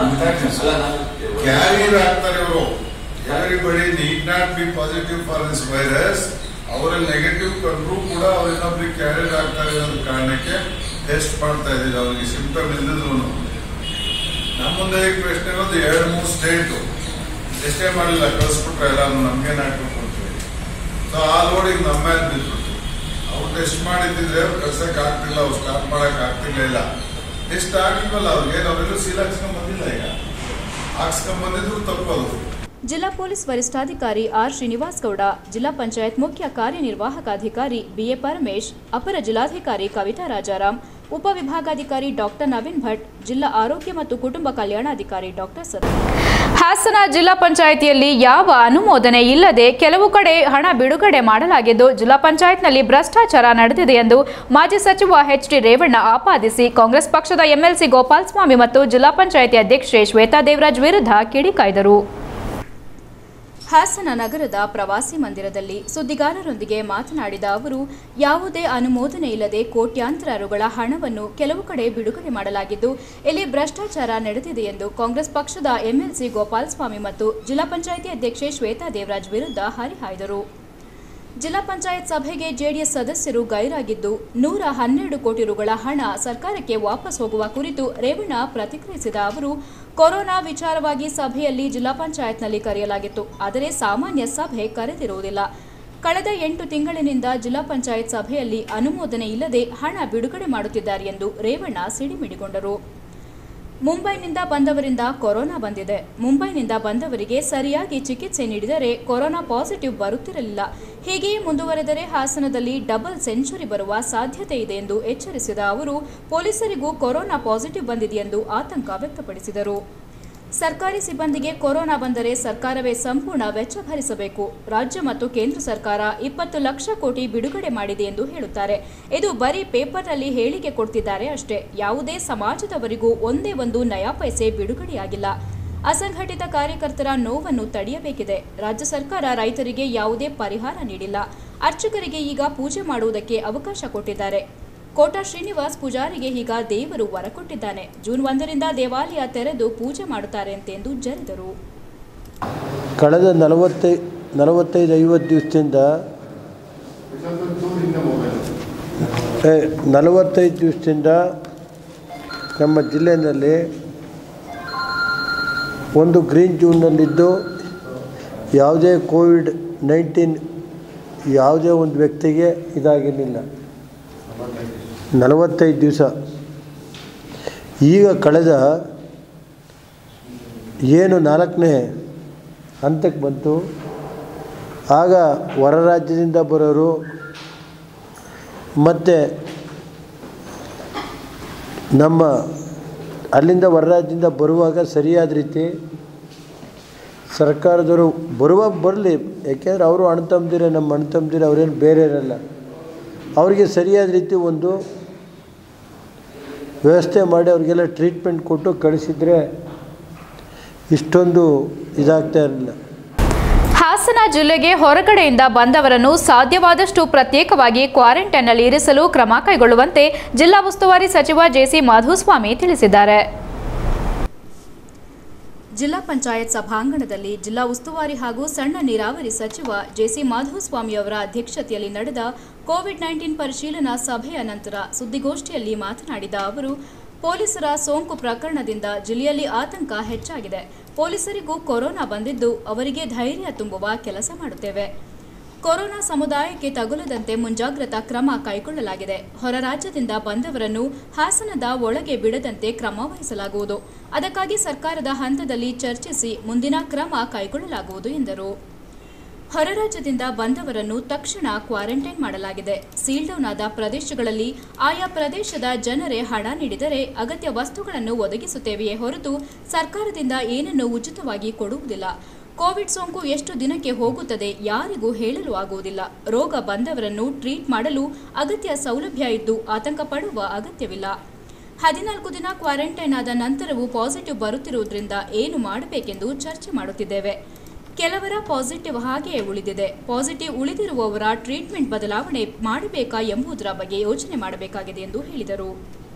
ಕ್ಯಾರಿಯರ್ ಆಗ್ತಾರೆ ಇವರು everybody need not be positive for this virus ಅವರಲ್ಲಿ ನೆಗೆಟಿವ್ ಕಂಡ್ರು ಕೂಡ ಅವ್ರ ಇನ್ನೊಬ್ರಿಗೆ ಕ್ಯಾರಿಯರ್ ಆಗ್ತಾರೆ ಅನ್ನೋ ಕಾರಣಕ್ಕೆ ಟೆಸ್ಟ್ ಮಾಡ್ತಾ ಇದ್ದೀವಿ ಅವ್ರಿಗೆ ಸಿಂಪ್ಟಮ್ ಇಲ್ಲದ್ರು ನಮ್ಮ ಮುಂದೆ ಈ ಪ್ರಶ್ನೆ ಇರೋದು ಎರಡು ಮೂರು ಸ್ಟೇಟ್ ಟೆಸ್ಟೇ ಮಾಡಿಲ್ಲ ಕಳಿಸ್ಬಿಟ್ರೆ ಎಲ್ಲ ನಮ್ಗೆ ನಾಟಕ ಕೊಡ್ತೀವಿ ಸೊ ಆ ಲೋಡಿಗೆ ನಮ್ಮ ಮೇಲೆ ಬಿದ್ಬಿಟ್ಟು ಅವ್ರು ಟೆಸ್ಟ್ ಮಾಡಿದ್ರೆ ಅವ್ರು ಕಳ್ಸಕ್ ಆಗ್ತಿಲ್ಲ ಅವ್ರು ಸ್ಟಾರ್ಟ್ ಮಾಡಕ್ ಆಗ್ತಿಲ್ಲ ಇಲ್ಲ ಟೆಸ್ಟ್ ಆಗಿಲ್ವಲ್ಲ ಅವ್ರಿಗೆ ನಾವೆಲ್ಲೂ ಸೀಲ್ ಹಾಕ್ಸ್ಕೊಂಡ್ ಬಂದಿಲ್ಲ ಈಗ ಹಾಕ್ಸ್ಕೊಂಡ್ ಬಂದಿದ್ರು ತಪ್ಪದು ಜಿಲ್ಲಾ ಪೊಲೀಸ್ ವರಿಷ್ಠಾಧಿಕಾರಿ ಆರ್ ಶ್ರೀನಿವಾಸ್ ಗೌಡ ಜಿಲ್ಲಾ ಪಂಚಾಯತ್ ಮುಖ್ಯ ಕಾರ್ಯನಿರ್ವಾಹಕ ಅಧಿಕಾರಿ ಬಿಎ ಪರಮೇಶ್ ಅಪರ ಜಿಲ್ಲಾಧಿಕಾರಿ ಕವಿತಾ ರಾಜಾರಾಮ್ ಉಪವಿಭಾಗಾಧಿಕಾರಿ ಡಾಕ್ಟರ್ ನವೀನ್ ಭಟ್ ಜಿಲ್ಲಾ ಆರೋಗ್ಯ ಮತ್ತು ಕುಟುಂಬ ಕಲ್ಯಾಣಾಧಿಕಾರಿ ಡಾಕ್ಟರ್ ಸತ್ ಹಾಸನ ಜಿಲ್ಲಾ ಪಂಚಾಯಿತಿಯಲ್ಲಿ ಯಾವ ಅನುಮೋದನೆ ಇಲ್ಲದೆ ಕೆಲವು ಕಡೆ ಹಣ ಬಿಡುಗಡೆ ಮಾಡಲಾಗಿದ್ದು ಜಿಲ್ಲಾ ಪಂಚಾಯತ್ನಲ್ಲಿ ಭ್ರಷ್ಟಾಚಾರ ನಡೆದಿದೆ ಎಂದು ಮಾಜಿ ಸಚಿವ ಎಚ್ ಡಿ ರೇವಣ್ಣ ಆಪಾದಿಸಿ ಕಾಂಗ್ರೆಸ್ ಪಕ್ಷದ ಎಂಎಲ್ಸಿ ಗೋಪಾಲ್ ಸ್ವಾಮಿ ಮತ್ತು ಜಿಲ್ಲಾ ಪಂಚಾಯಿತಿ ಅಧ್ಯಕ್ಷೆ ಶ್ವೇತಾ ದೇವರಾಜ್ ವಿರುದ್ಧ ಕಿಡಿಕಾಯ್ದರು ಹಾಸನ ನಗರದ ಪ್ರವಾಸಿ ಮಂದಿರದಲ್ಲಿ ಸುದ್ದಿಗಾರರೊಂದಿಗೆ ಮಾತನಾಡಿದ ಅವರು ಯಾವುದೇ ಅನುಮೋದನೆ ಇಲ್ಲದೆ ಕೋಟ್ಯಾಂತರ ರುಗಳ ಹಣವನ್ನು ಕೆಲವು ಕಡೆ ಬಿಡುಗಡೆ ಮಾಡಲಾಗಿದ್ದು ಇಲ್ಲಿ ಭ್ರಷ್ಟಾಚಾರ ನಡೆದಿದೆ ಎಂದು ಕಾಂಗ್ರೆಸ್ ಪಕ್ಷದ ಎಂಎಲ್ಸಿ ಗೋಪಾಲ್ ಸ್ವಾಮಿ ಮತ್ತು ಜಿಲ್ಲಾ ಪಂಚಾಯಿತಿ ಅಧ್ಯಕ್ಷೆ ಶ್ವೇತಾ ದೇವರಾಜ್ ವಿರುದ್ಧ ಹರಿಹಾಯ್ದರು ಜಿಲ್ಲಾ ಪಂಚಾಯತ್ ಸಭೆಗೆ ಜೆಡಿಎಸ್ ಸದಸ್ಯರು ಗೈರಾಗಿದ್ದು ನೂರ ಹನ್ನೆರಡು ಕೋಟಿ ರುಗಳ ಹಣ ಸರ್ಕಾರಕ್ಕೆ ವಾಪಸ್ ಹೋಗುವ ಕುರಿತು ರೇವಣ್ಣ ಪ್ರತಿಕ್ರಿಯಿಸಿದ ಅವರು ಕೊರೋನಾ ವಿಚಾರವಾಗಿ ಸಭೆಯಲ್ಲಿ ಜಿಲ್ಲಾ ಪಂಚಾಯತ್ನಲ್ಲಿ ಕರೆಯಲಾಗಿತ್ತು ಆದರೆ ಸಾಮಾನ್ಯ ಸಭೆ ಕರೆದಿರುವುದಿಲ್ಲ ಕಳೆದ ಎಂಟು ತಿಂಗಳಿನಿಂದ ಜಿಲ್ಲಾ ಪಂಚಾಯತ್ ಸಭೆಯಲ್ಲಿ ಅನುಮೋದನೆ ಇಲ್ಲದೆ ಹಣ ಬಿಡುಗಡೆ ಮಾಡುತ್ತಿದ್ದಾರೆ ಎಂದು ರೇವಣ್ಣ ಸಿಡಿಮಿಡಿಗೊಂಡರು ಮುಂಬೈನಿಂದ ಬಂದವರಿಂದ ಕೊರೋನಾ ಬಂದಿದೆ ಮುಂಬೈನಿಂದ ಬಂದವರಿಗೆ ಸರಿಯಾಗಿ ಚಿಕಿತ್ಸೆ ನೀಡಿದರೆ ಕೊರೋನಾ ಪಾಸಿಟಿವ್ ಬರುತ್ತಿರಲಿಲ್ಲ ಹೀಗೆಯೇ ಮುಂದುವರೆದರೆ ಹಾಸನದಲ್ಲಿ ಡಬಲ್ ಸೆಂಚುರಿ ಬರುವ ಸಾಧ್ಯತೆ ಇದೆ ಎಂದು ಎಚ್ಚರಿಸಿದ ಅವರು ಪೊಲೀಸರಿಗೂ ಕೊರೋನಾ ಪಾಸಿಟಿವ್ ಬಂದಿದೆಯೆಂದು ಆತಂಕ ವ್ಯಕ್ತಪಡಿಸಿದರು ಸರ್ಕಾರಿ ಸಿಬ್ಬಂದಿಗೆ ಕೊರೋನಾ ಬಂದರೆ ಸರ್ಕಾರವೇ ಸಂಪೂರ್ಣ ವೆಚ್ಚ ಭರಿಸಬೇಕು ರಾಜ್ಯ ಮತ್ತು ಕೇಂದ್ರ ಸರ್ಕಾರ ಇಪ್ಪತ್ತು ಲಕ್ಷ ಕೋಟಿ ಬಿಡುಗಡೆ ಮಾಡಿದೆ ಎಂದು ಹೇಳುತ್ತಾರೆ ಇದು ಬರೀ ಪೇಪರ್ನಲ್ಲಿ ಹೇಳಿಕೆ ಕೊಡ್ತಿದ್ದಾರೆ ಅಷ್ಟೇ ಯಾವುದೇ ಸಮಾಜದವರಿಗೂ ಒಂದೇ ಒಂದು ನಯಾ ಪೈಸೆ ಬಿಡುಗಡೆಯಾಗಿಲ್ಲ ಅಸಂಘಟಿತ ಕಾರ್ಯಕರ್ತರ ನೋವನ್ನು ತಡೆಯಬೇಕಿದೆ ರಾಜ್ಯ ಸರ್ಕಾರ ರೈತರಿಗೆ ಯಾವುದೇ ಪರಿಹಾರ ನೀಡಿಲ್ಲ ಅರ್ಚಕರಿಗೆ ಈಗ ಪೂಜೆ ಮಾಡುವುದಕ್ಕೆ ಅವಕಾಶ ಕೊಟ್ಟಿದ್ದಾರೆ ಕೋಟಾ ಶ್ರೀನಿವಾಸ್ ಪೂಜಾರಿಗೆ ಈಗ ದೇವರು ವರ ಕೊಟ್ಟಿದ್ದಾನೆ ಜೂನ್ ಒಂದರಿಂದ ದೇವಾಲಯ ತೆರೆದು ಪೂಜೆ ಮಾಡುತ್ತಾರಂತೆ ಎಂದು ಜರಿದರು ಕಳೆದ ನಲವತ್ತೈ ನಲವತ್ತೈದು ಐವತ್ತು ದಿವಸದಿಂದ ಏ, ನಲವತ್ತೈದು ದಿವಸದಿಂದ ನಮ್ಮ ಜಿಲ್ಲೆಯಲ್ಲಿ ಒಂದು ಗ್ರೀನ್ ಜೂನ್ನಲ್ಲಿದ್ದು ಯಾವುದೇ ಕೋವಿಡ್ ನೈನ್ಟೀನ್ ಯಾವುದೇ ಒಂದು ವ್ಯಕ್ತಿಗೆ ಇದಾಗಿರಲಿಲ್ಲ ನಲವತ್ತೈದು ದಿವಸ ಈಗ ಕಳೆದ ಏನು ನಾಲ್ಕನೇ ಹಂತಕ್ಕೆ ಬಂತು ಆಗ ಹೊರ ರಾಜ್ಯದಿಂದ ಬರೋರು ಮತ್ತು ನಮ್ಮ ಅಲ್ಲಿಂದ ಹೊರ ರಾಜ್ಯದಿಂದ ಬರುವಾಗ ಸರಿಯಾದ ರೀತಿ ಸರ್ಕಾರದವರು ಬರುವಾಗ ಬರಲಿ ಯಾಕೆಂದರೆ ಅವರು ಅಣ್ಣ ತಮ್ಮದಿರೇ ನಮ್ಮ ಅಣ್ಣ ತಮ್ಮದಿರೇ ಅವರೇನು ಬೇರೆ ಇರಲ್ಲ ಅವರಿಗೆ ಸರಿಯಾದ ರೀತಿ ಒಂದು ವ್ಯವಸ್ಥೆ ಮಾಡಿ ಅವರಿಗೆಲ್ಲ ಟ್ರೀಟ್ಮೆಂಟ್ ಕೊಟ್ಟು ಕಳಿಸಿದರೆ ಇಷ್ಟೊಂದು ಇದಾಗ್ತಾ ಇರಲಿಲ್ಲ ಹಾಸನ ಜಿಲ್ಲೆಗೆ ಹೊರಗಡೆಯಿಂದ ಬಂದವರನ್ನು ಸಾಧ್ಯವಾದಷ್ಟು ಪ್ರತ್ಯೇಕವಾಗಿ ಕ್ವಾರಂಟೈನ್ನಲ್ಲಿ ಇರಿಸಲು ಕ್ರಮ ಕೈಗೊಳ್ಳುವಂತೆ ಜಿಲ್ಲಾ ಉಸ್ತುವಾರಿ ಸಚಿವ ಜೆಸಿ ಮಾಧುಸ್ವಾಮಿ ತಿಳಿಸಿದ್ದಾರೆ ಜಿಲ್ಲಾ ಪಂಚಾಯತ್ ಸಭಾಂಗಣದಲ್ಲಿ ಜಿಲ್ಲಾ ಉಸ್ತುವಾರಿ ಹಾಗೂ ಸಣ್ಣ ನೀರಾವರಿ ಸಚಿವ ಜೆಸಿ ಮಾಧುಸ್ವಾಮಿ ಅವರ ಅಧ್ಯಕ್ಷತೆಯಲ್ಲಿ ನಡೆದ ಕೋವಿಡ್ ನೈನ್ಟೀನ್ ಪರಿಶೀಲನಾ ಸಭೆಯ ನಂತರ ಸುದ್ದಿಗೋಷ್ಠಿಯಲ್ಲಿ ಮಾತನಾಡಿದ ಅವರು ಪೊಲೀಸರ ಸೋಂಕು ಪ್ರಕರಣದಿಂದ ಜಿಲ್ಲೆಯಲ್ಲಿ ಆತಂಕ ಹೆಚ್ಚಾಗಿದೆ ಪೊಲೀಸರಿಗೂ ಕೊರೋನಾ ಬಂದಿದ್ದು ಅವರಿಗೆ ಧೈರ್ಯ ತುಂಬುವ ಕೆಲಸ ಮಾಡುತ್ತೇವೆ ಕೊರೋನಾ ಸಮುದಾಯಕ್ಕೆ ತಗುಲದಂತೆ ಮುಂಜಾಗ್ರತಾ ಕ್ರಮ ಕೈಗೊಳ್ಳಲಾಗಿದೆ ಹೊರ ರಾಜ್ಯದಿಂದ ಬಂದವರನ್ನು ಹಾಸನದ ಒಳಗೆ ಬಿಡದಂತೆ ಕ್ರಮ ವಹಿಸಲಾಗುವುದು ಅದಕ್ಕಾಗಿ ಸರ್ಕಾರದ ಹಂತದಲ್ಲಿ ಚರ್ಚಿಸಿ ಮುಂದಿನ ಕ್ರಮ ಕೈಗೊಳ್ಳಲಾಗುವುದು ಎಂದರು ಹೊರ ರಾಜ್ಯದಿಂದ ಬಂದವರನ್ನು ತಕ್ಷಣ ಕ್ವಾರಂಟೈನ್ ಮಾಡಲಾಗಿದೆ ಸೀಲ್ ಡೌನ್ ಆದ ಪ್ರದೇಶಗಳಲ್ಲಿ ಆಯಾ ಪ್ರದೇಶದ ಜನರೇ ಹಣ ನೀಡಿದರೆ ಅಗತ್ಯ ವಸ್ತುಗಳನ್ನು ಒದಗಿಸುತ್ತೇವೆಯೇ ಹೊರತು ಸರ್ಕಾರದಿಂದ ಏನನ್ನು ಉಚಿತವಾಗಿ ಕೊಡುವುದಿಲ್ಲ ಕೋವಿಡ್ ಸೋಂಕು ಎಷ್ಟು ದಿನಕ್ಕೆ ಹೋಗುತ್ತದೆ ಯಾರಿಗೂ ಹೇಳಲು ಆಗುವುದಿಲ್ಲ ರೋಗ ಬಂದವರನ್ನು ಟ್ರೀಟ್ ಮಾಡಲು ಅಗತ್ಯ ಸೌಲಭ್ಯ ಇದ್ದು ಆತಂಕ ಪಡುವ ಅಗತ್ಯವಿಲ್ಲ ಹದಿನಾಲ್ಕು ದಿನ ಕ್ವಾರಂಟೈನ್ ಆದ ನಂತರವೂ ಪಾಸಿಟಿವ್ ಬರುತ್ತಿರುವುದರಿಂದ ಏನು ಮಾಡಬೇಕೆಂದು ಚರ್ಚೆ ಮಾಡುತ್ತಿದ್ದೇವೆ ಕೆಲವರ ಪಾಸಿಟಿವ್ ಹಾಗೆಯೇ ಉಳಿದಿದೆ ಪಾಸಿಟಿವ್ ಉಳಿದಿರುವವರ ಟ್ರೀಟ್ಮೆಂಟ್ ಬದಲಾವಣೆ ಮಾಡಬೇಕಾ ಎಂಬುದರ ಬಗ್ಗೆ ಯೋಚನೆ ಮಾಡಬೇಕಾಗಿದೆ ಎಂದು ಹೇಳಿದರು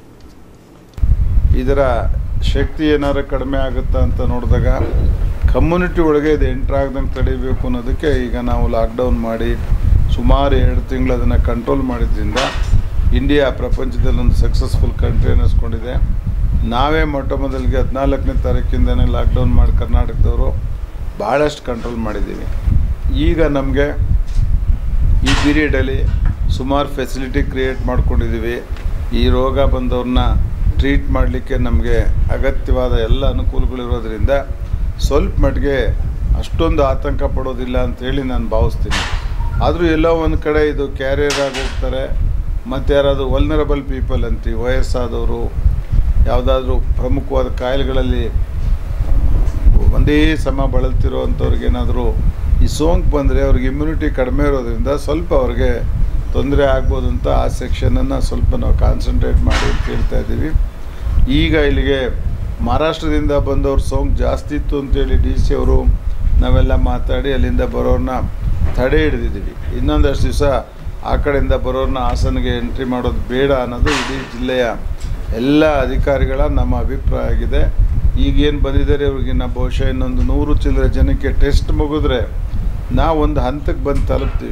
ಇದರ ಶಕ್ತಿ ಏನಾರು ಕಡಿಮೆ ಆಗುತ್ತಾ ಅಂತ ನೋಡಿದಾಗ ಕಮ್ಯುನಿಟಿ ಒಳಗೆ ಇದು ಎಂಟ್ರ್ ಆಗ್ದಂಗೆ ತಡಿಬೇಕು ಅನ್ನೋದಕ್ಕೆ ಈಗ ನಾವು ಲಾಕ್ಡೌನ್ ಮಾಡಿ ಸುಮಾರು ಎರಡು ತಿಂಗಳು ಅದನ್ನು ಕಂಟ್ರೋಲ್ ಮಾಡಿದ್ರಿಂದ ಇಂಡಿಯಾ ಪ್ರಪಂಚದಲ್ಲಿ ಒಂದು ಸಕ್ಸಸ್ಫುಲ್ ಕಂಟ್ರಿ ಅನ್ನಿಸ್ಕೊಂಡಿದೆ ನಾವೇ ಮೊಟ್ಟ ಮೊದಲಿಗೆ ಹದಿನಾಲ್ಕನೇ ತಾರೀಕಿಂದನೇ ಲಾಕ್ಡೌನ್ ಮಾಡಿ ಕರ್ನಾಟಕದವರು ಭಾಳಷ್ಟು ಕಂಟ್ರೋಲ್ ಮಾಡಿದ್ದೀವಿ ಈಗ ನಮಗೆ ಈ ಪೀರಿಯಡಲ್ಲಿ ಸುಮಾರು ಫೆಸಿಲಿಟಿ ಕ್ರಿಯೇಟ್ ಮಾಡ್ಕೊಂಡಿದ್ದೀವಿ ಈ ರೋಗ ಬಂದವ್ರನ್ನ ಟ್ರೀಟ್ ಮಾಡಲಿಕ್ಕೆ ನಮಗೆ ಅಗತ್ಯವಾದ ಎಲ್ಲ ಅನುಕೂಲಗಳಿರೋದ್ರಿಂದ ಸ್ವಲ್ಪ ಮಟ್ಟಿಗೆ ಅಷ್ಟೊಂದು ಆತಂಕ ಪಡೋದಿಲ್ಲ ಅಂತೇಳಿ ನಾನು ಭಾವಿಸ್ತೀನಿ ಆದರೂ ಎಲ್ಲೋ ಒಂದು ಕಡೆ ಇದು ಕ್ಯಾರಿಯರ್ ಆಗಿ ಹೋಗ್ತಾರೆ ಮತ್ತು ಯಾರಾದರೂ ವಲ್ನರಬಲ್ ಪೀಪಲ್ ಅಂತೀವಿ ವಯಸ್ಸಾದವರು ಯಾವುದಾದ್ರೂ ಪ್ರಮುಖವಾದ ಕಾಯಿಲೆಗಳಲ್ಲಿ ಒಂದೇ ಸಮ ಬಳಲ್ತಿರೋ ಅಂಥವ್ರಿಗೆ ಏನಾದರೂ ಈ ಸೋಂಕು ಬಂದರೆ ಅವ್ರಿಗೆ ಇಮ್ಯುನಿಟಿ ಕಡಿಮೆ ಇರೋದ್ರಿಂದ ಸ್ವಲ್ಪ ಅವ್ರಿಗೆ ತೊಂದರೆ ಆಗ್ಬೋದು ಅಂತ ಆ ಸೆಕ್ಷನನ್ನು ಸ್ವಲ್ಪ ನಾವು ಕಾನ್ಸಂಟ್ರೇಟ್ ಮಾಡಿ ಅಂತ ಹೇಳ್ತಾ ಇದ್ದೀವಿ ಈಗ ಇಲ್ಲಿಗೆ ಮಹಾರಾಷ್ಟ್ರದಿಂದ ಬಂದವ್ರ ಸೋಂಕು ಜಾಸ್ತಿ ಇತ್ತು ಅಂತೇಳಿ ಡಿ ಸಿ ಅವರು ನಾವೆಲ್ಲ ಮಾತಾಡಿ ಅಲ್ಲಿಂದ ಬರೋರನ್ನ ತಡೆ ಹಿಡಿದಿದ್ದೀವಿ ಇನ್ನೊಂದಷ್ಟು ದಿವಸ ಆ ಕಡೆಯಿಂದ ಬರೋರನ್ನ ಹಾಸನಿಗೆ ಎಂಟ್ರಿ ಮಾಡೋದು ಬೇಡ ಅನ್ನೋದು ಇಡೀ ಜಿಲ್ಲೆಯ ಎಲ್ಲ ಅಧಿಕಾರಿಗಳ ನಮ್ಮ ಅಭಿಪ್ರಾಯ ಆಗಿದೆ ಈಗೇನು ಬಂದಿದ್ದಾರೆ ಅವ್ರಿಗೆ ನಾವು ಬಹುಶಃ ಇನ್ನೊಂದು ನೂರು ಚಿಲ್ಲರೆ ಜನಕ್ಕೆ ಟೆಸ್ಟ್ ಮುಗಿದ್ರೆ ನಾವು ಒಂದು ಹಂತಕ್ಕೆ ಬಂದು ತಲುಪ್ತೀವಿ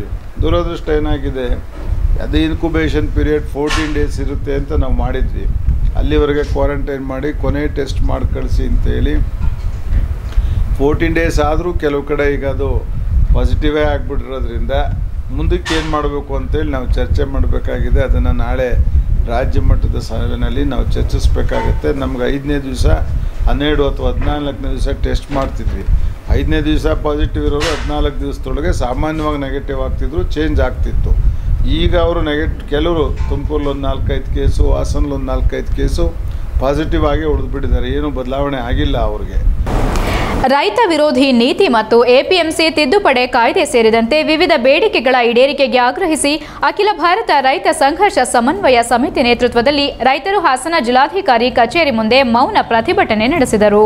ದುರದೃಷ್ಟ ಏನಾಗಿದೆ ಅದು ಇನ್ಕ್ಯುಬೇಷನ್ ಪೀರಿಯಡ್ ಫೋರ್ಟೀನ್ ಡೇಸ್ ಇರುತ್ತೆ ಅಂತ ನಾವು ಮಾಡಿದ್ವಿ ಅಲ್ಲಿವರೆಗೆ ಕ್ವಾರಂಟೈನ್ ಮಾಡಿ ಕೊನೆ ಟೆಸ್ಟ್ ಮಾಡಿ ಕಳಿಸಿ ಅಂತೇಳಿ ಫೋರ್ಟೀನ್ ಡೇಸ್ ಆದರೂ ಕೆಲವು ಕಡೆ ಈಗ ಅದು ಪಾಸಿಟಿವೇ ಆಗಿಬಿಟ್ಟಿರೋದ್ರಿಂದ ಮುಂದಕ್ಕೆ ಏನು ಮಾಡಬೇಕು ಅಂತೇಳಿ ನಾವು ಚರ್ಚೆ ಮಾಡಬೇಕಾಗಿದೆ ಅದನ್ನು ನಾಳೆ ರಾಜ್ಯ ಮಟ್ಟದ ಸಭೆಯಲ್ಲಿ ನಾವು ಚರ್ಚಿಸಬೇಕಾಗತ್ತೆ ನಮ್ಗೆ ಐದನೇ ದಿವಸ ಹನ್ನೆರಡು ಅಥವಾ ಹದಿನಾಲ್ಕನೇ ದಿವಸ ಟೆಸ್ಟ್ ಮಾಡ್ತಿದ್ವಿ ಐದನೇ ದಿವಸ ಪಾಸಿಟಿವ್ ಇರೋರು ಹದಿನಾಲ್ಕು ದಿವಸದೊಳಗೆ ಸಾಮಾನ್ಯವಾಗಿ ನೆಗೆಟಿವ್ ಆಗ್ತಿದ್ರು ಚೇಂಜ್ ಆಗ್ತಿತ್ತು ಈಗ ಅವರು ನೆಗೆಟ್ ಕೆಲವರು ತುಮಕೂರಲ್ಲಿ ಒಂದು ನಾಲ್ಕೈದು ಕೇಸು ಹಾಸನಲ್ಲಿ ಒಂದು ನಾಲ್ಕೈದು ಕೇಸು ಪಾಸಿಟಿವ್ ಆಗಿ ಉಳಿದ್ಬಿಟ್ಟಿದ್ದಾರೆ ಏನೂ ಬದಲಾವಣೆ ಆಗಿಲ್ಲ ಅವ್ರಿಗೆ ರೈತ ವಿರೋಧಿ ನೀತಿ ಮತ್ತು ಎಪಿಎಂಸಿ ತಿದ್ದುಪಡಿ ಕಾಯ್ದೆ ಸೇರಿದಂತೆ ವಿವಿಧ ಬೇಡಿಕೆಗಳ ಈಡೇರಿಕೆಗೆ ಆಗ್ರಹಿಸಿ ಅಖಿಲ ಭಾರತ ರೈತ ಸಂಘರ್ಷ ಸಮನ್ವಯ ಸಮಿತಿ ನೇತೃತ್ವದಲ್ಲಿ ರೈತರು ಹಾಸನ ಜಿಲ್ಲಾಧಿಕಾರಿ ಕಚೇರಿ ಮುಂದೆ ಮೌನ ಪ್ರತಿಭಟನೆ ನಡೆಸಿದರು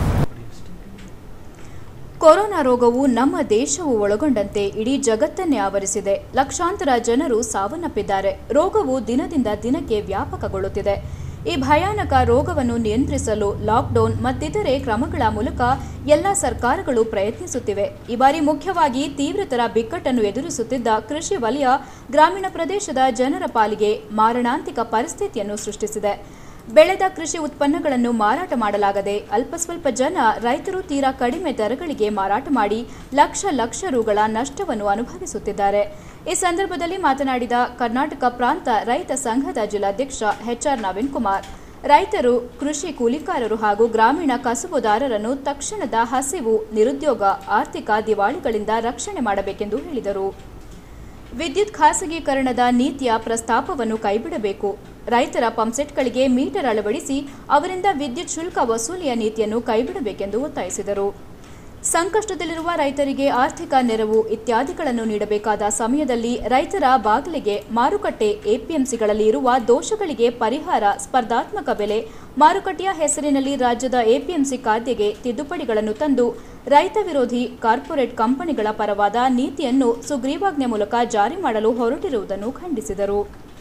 ಕೊರೋನಾ ರೋಗವು ನಮ್ಮ ದೇಶವು ಒಳಗೊಂಡಂತೆ ಇಡೀ ಜಗತ್ತನ್ನೇ ಆವರಿಸಿದೆ ಲಕ್ಷಾಂತರ ಜನರು ಸಾವನ್ನಪ್ಪಿದ್ದಾರೆ ರೋಗವು ದಿನದಿಂದ ದಿನಕ್ಕೆ ವ್ಯಾಪಕಗೊಳ್ಳುತ್ತಿದೆ ಈ ಭಯಾನಕ ರೋಗವನ್ನು ನಿಯಂತ್ರಿಸಲು ಲಾಕ್ಡೌನ್ ಮತ್ತಿತರೆ ಕ್ರಮಗಳ ಮೂಲಕ ಎಲ್ಲ ಸರ್ಕಾರಗಳು ಪ್ರಯತ್ನಿಸುತ್ತಿವೆ ಈ ಬಾರಿ ಮುಖ್ಯವಾಗಿ ತೀವ್ರತರ ಬಿಕ್ಕಟ್ಟನ್ನು ಎದುರಿಸುತ್ತಿದ್ದ ಕೃಷಿ ವಲಯ ಗ್ರಾಮೀಣ ಪ್ರದೇಶದ ಜನರ ಪಾಲಿಗೆ ಮಾರಣಾಂತಿಕ ಪರಿಸ್ಥಿತಿಯನ್ನು ಸೃಷ್ಟಿಸಿದೆ ಬೆಳೆದ ಕೃಷಿ ಉತ್ಪನ್ನಗಳನ್ನು ಮಾರಾಟ ಮಾಡಲಾಗದೆ ಅಲ್ಪ ಸ್ವಲ್ಪ ಜನ ರೈತರು ತೀರಾ ಕಡಿಮೆ ದರಗಳಿಗೆ ಮಾರಾಟ ಮಾಡಿ ಲಕ್ಷ ಲಕ್ಷ ರುಗಳ ನಷ್ಟವನ್ನು ಅನುಭವಿಸುತ್ತಿದ್ದಾರೆ ಈ ಸಂದರ್ಭದಲ್ಲಿ ಮಾತನಾಡಿದ ಕರ್ನಾಟಕ ಪ್ರಾಂತ ರೈತ ಸಂಘದ ಜಿಲ್ಲಾಧ್ಯಕ್ಷ ಎಚ್ಆರ್ ನವೀನ್ ಕುಮಾರ್ ರೈತರು ಕೃಷಿ ಕೂಲಿಕಾರರು ಹಾಗೂ ಗ್ರಾಮೀಣ ಕಸುಬುದಾರರನ್ನು ತಕ್ಷಣದ ಹಸಿವು ನಿರುದ್ಯೋಗ ಆರ್ಥಿಕ ದಿವಾಳಿಗಳಿಂದ ರಕ್ಷಣೆ ಮಾಡಬೇಕೆಂದು ಹೇಳಿದರು ವಿದ್ಯುತ್ ಖಾಸಗೀಕರಣದ ನೀತಿಯ ಪ್ರಸ್ತಾಪವನ್ನು ಕೈಬಿಡಬೇಕು ರೈತರ ಪಂಪ್ಸೆಟ್ಗಳಿಗೆ ಮೀಟರ್ ಅಳವಡಿಸಿ ಅವರಿಂದ ವಿದ್ಯುತ್ ಶುಲ್ಕ ವಸೂಲಿಯ ನೀತಿಯನ್ನು ಕೈಬಿಡಬೇಕೆಂದು ಒತ್ತಾಯಿಸಿದರು ಸಂಕಷ್ಟದಲ್ಲಿರುವ ರೈತರಿಗೆ ಆರ್ಥಿಕ ನೆರವು ಇತ್ಯಾದಿಗಳನ್ನು ನೀಡಬೇಕಾದ ಸಮಯದಲ್ಲಿ ರೈತರ ಬಾಗಿಲಿಗೆ ಮಾರುಕಟ್ಟೆ ಎಪಿಎಂಸಿಗಳಲ್ಲಿ ಇರುವ ದೋಷಗಳಿಗೆ ಪರಿಹಾರ ಸ್ಪರ್ಧಾತ್ಮಕ ಬೆಲೆ ಮಾರುಕಟ್ಟೆಯ ಹೆಸರಿನಲ್ಲಿ ರಾಜ್ಯದ ಎಪಿಎಂಸಿ ಖಾತೆಗೆ ತಿದ್ದುಪಡಿಗಳನ್ನು ತಂದು ರೈತ ವಿರೋಧಿ ಕಾರ್ಪೊರೇಟ್ ಕಂಪನಿಗಳ ಪರವಾದ ನೀತಿಯನ್ನು ಸುಗ್ರೀವಾಜ್ಞೆ ಮೂಲಕ ಜಾರಿ ಮಾಡಲು ಹೊರಟಿರುವುದನ್ನು ಖಂಡಿಸಿದರು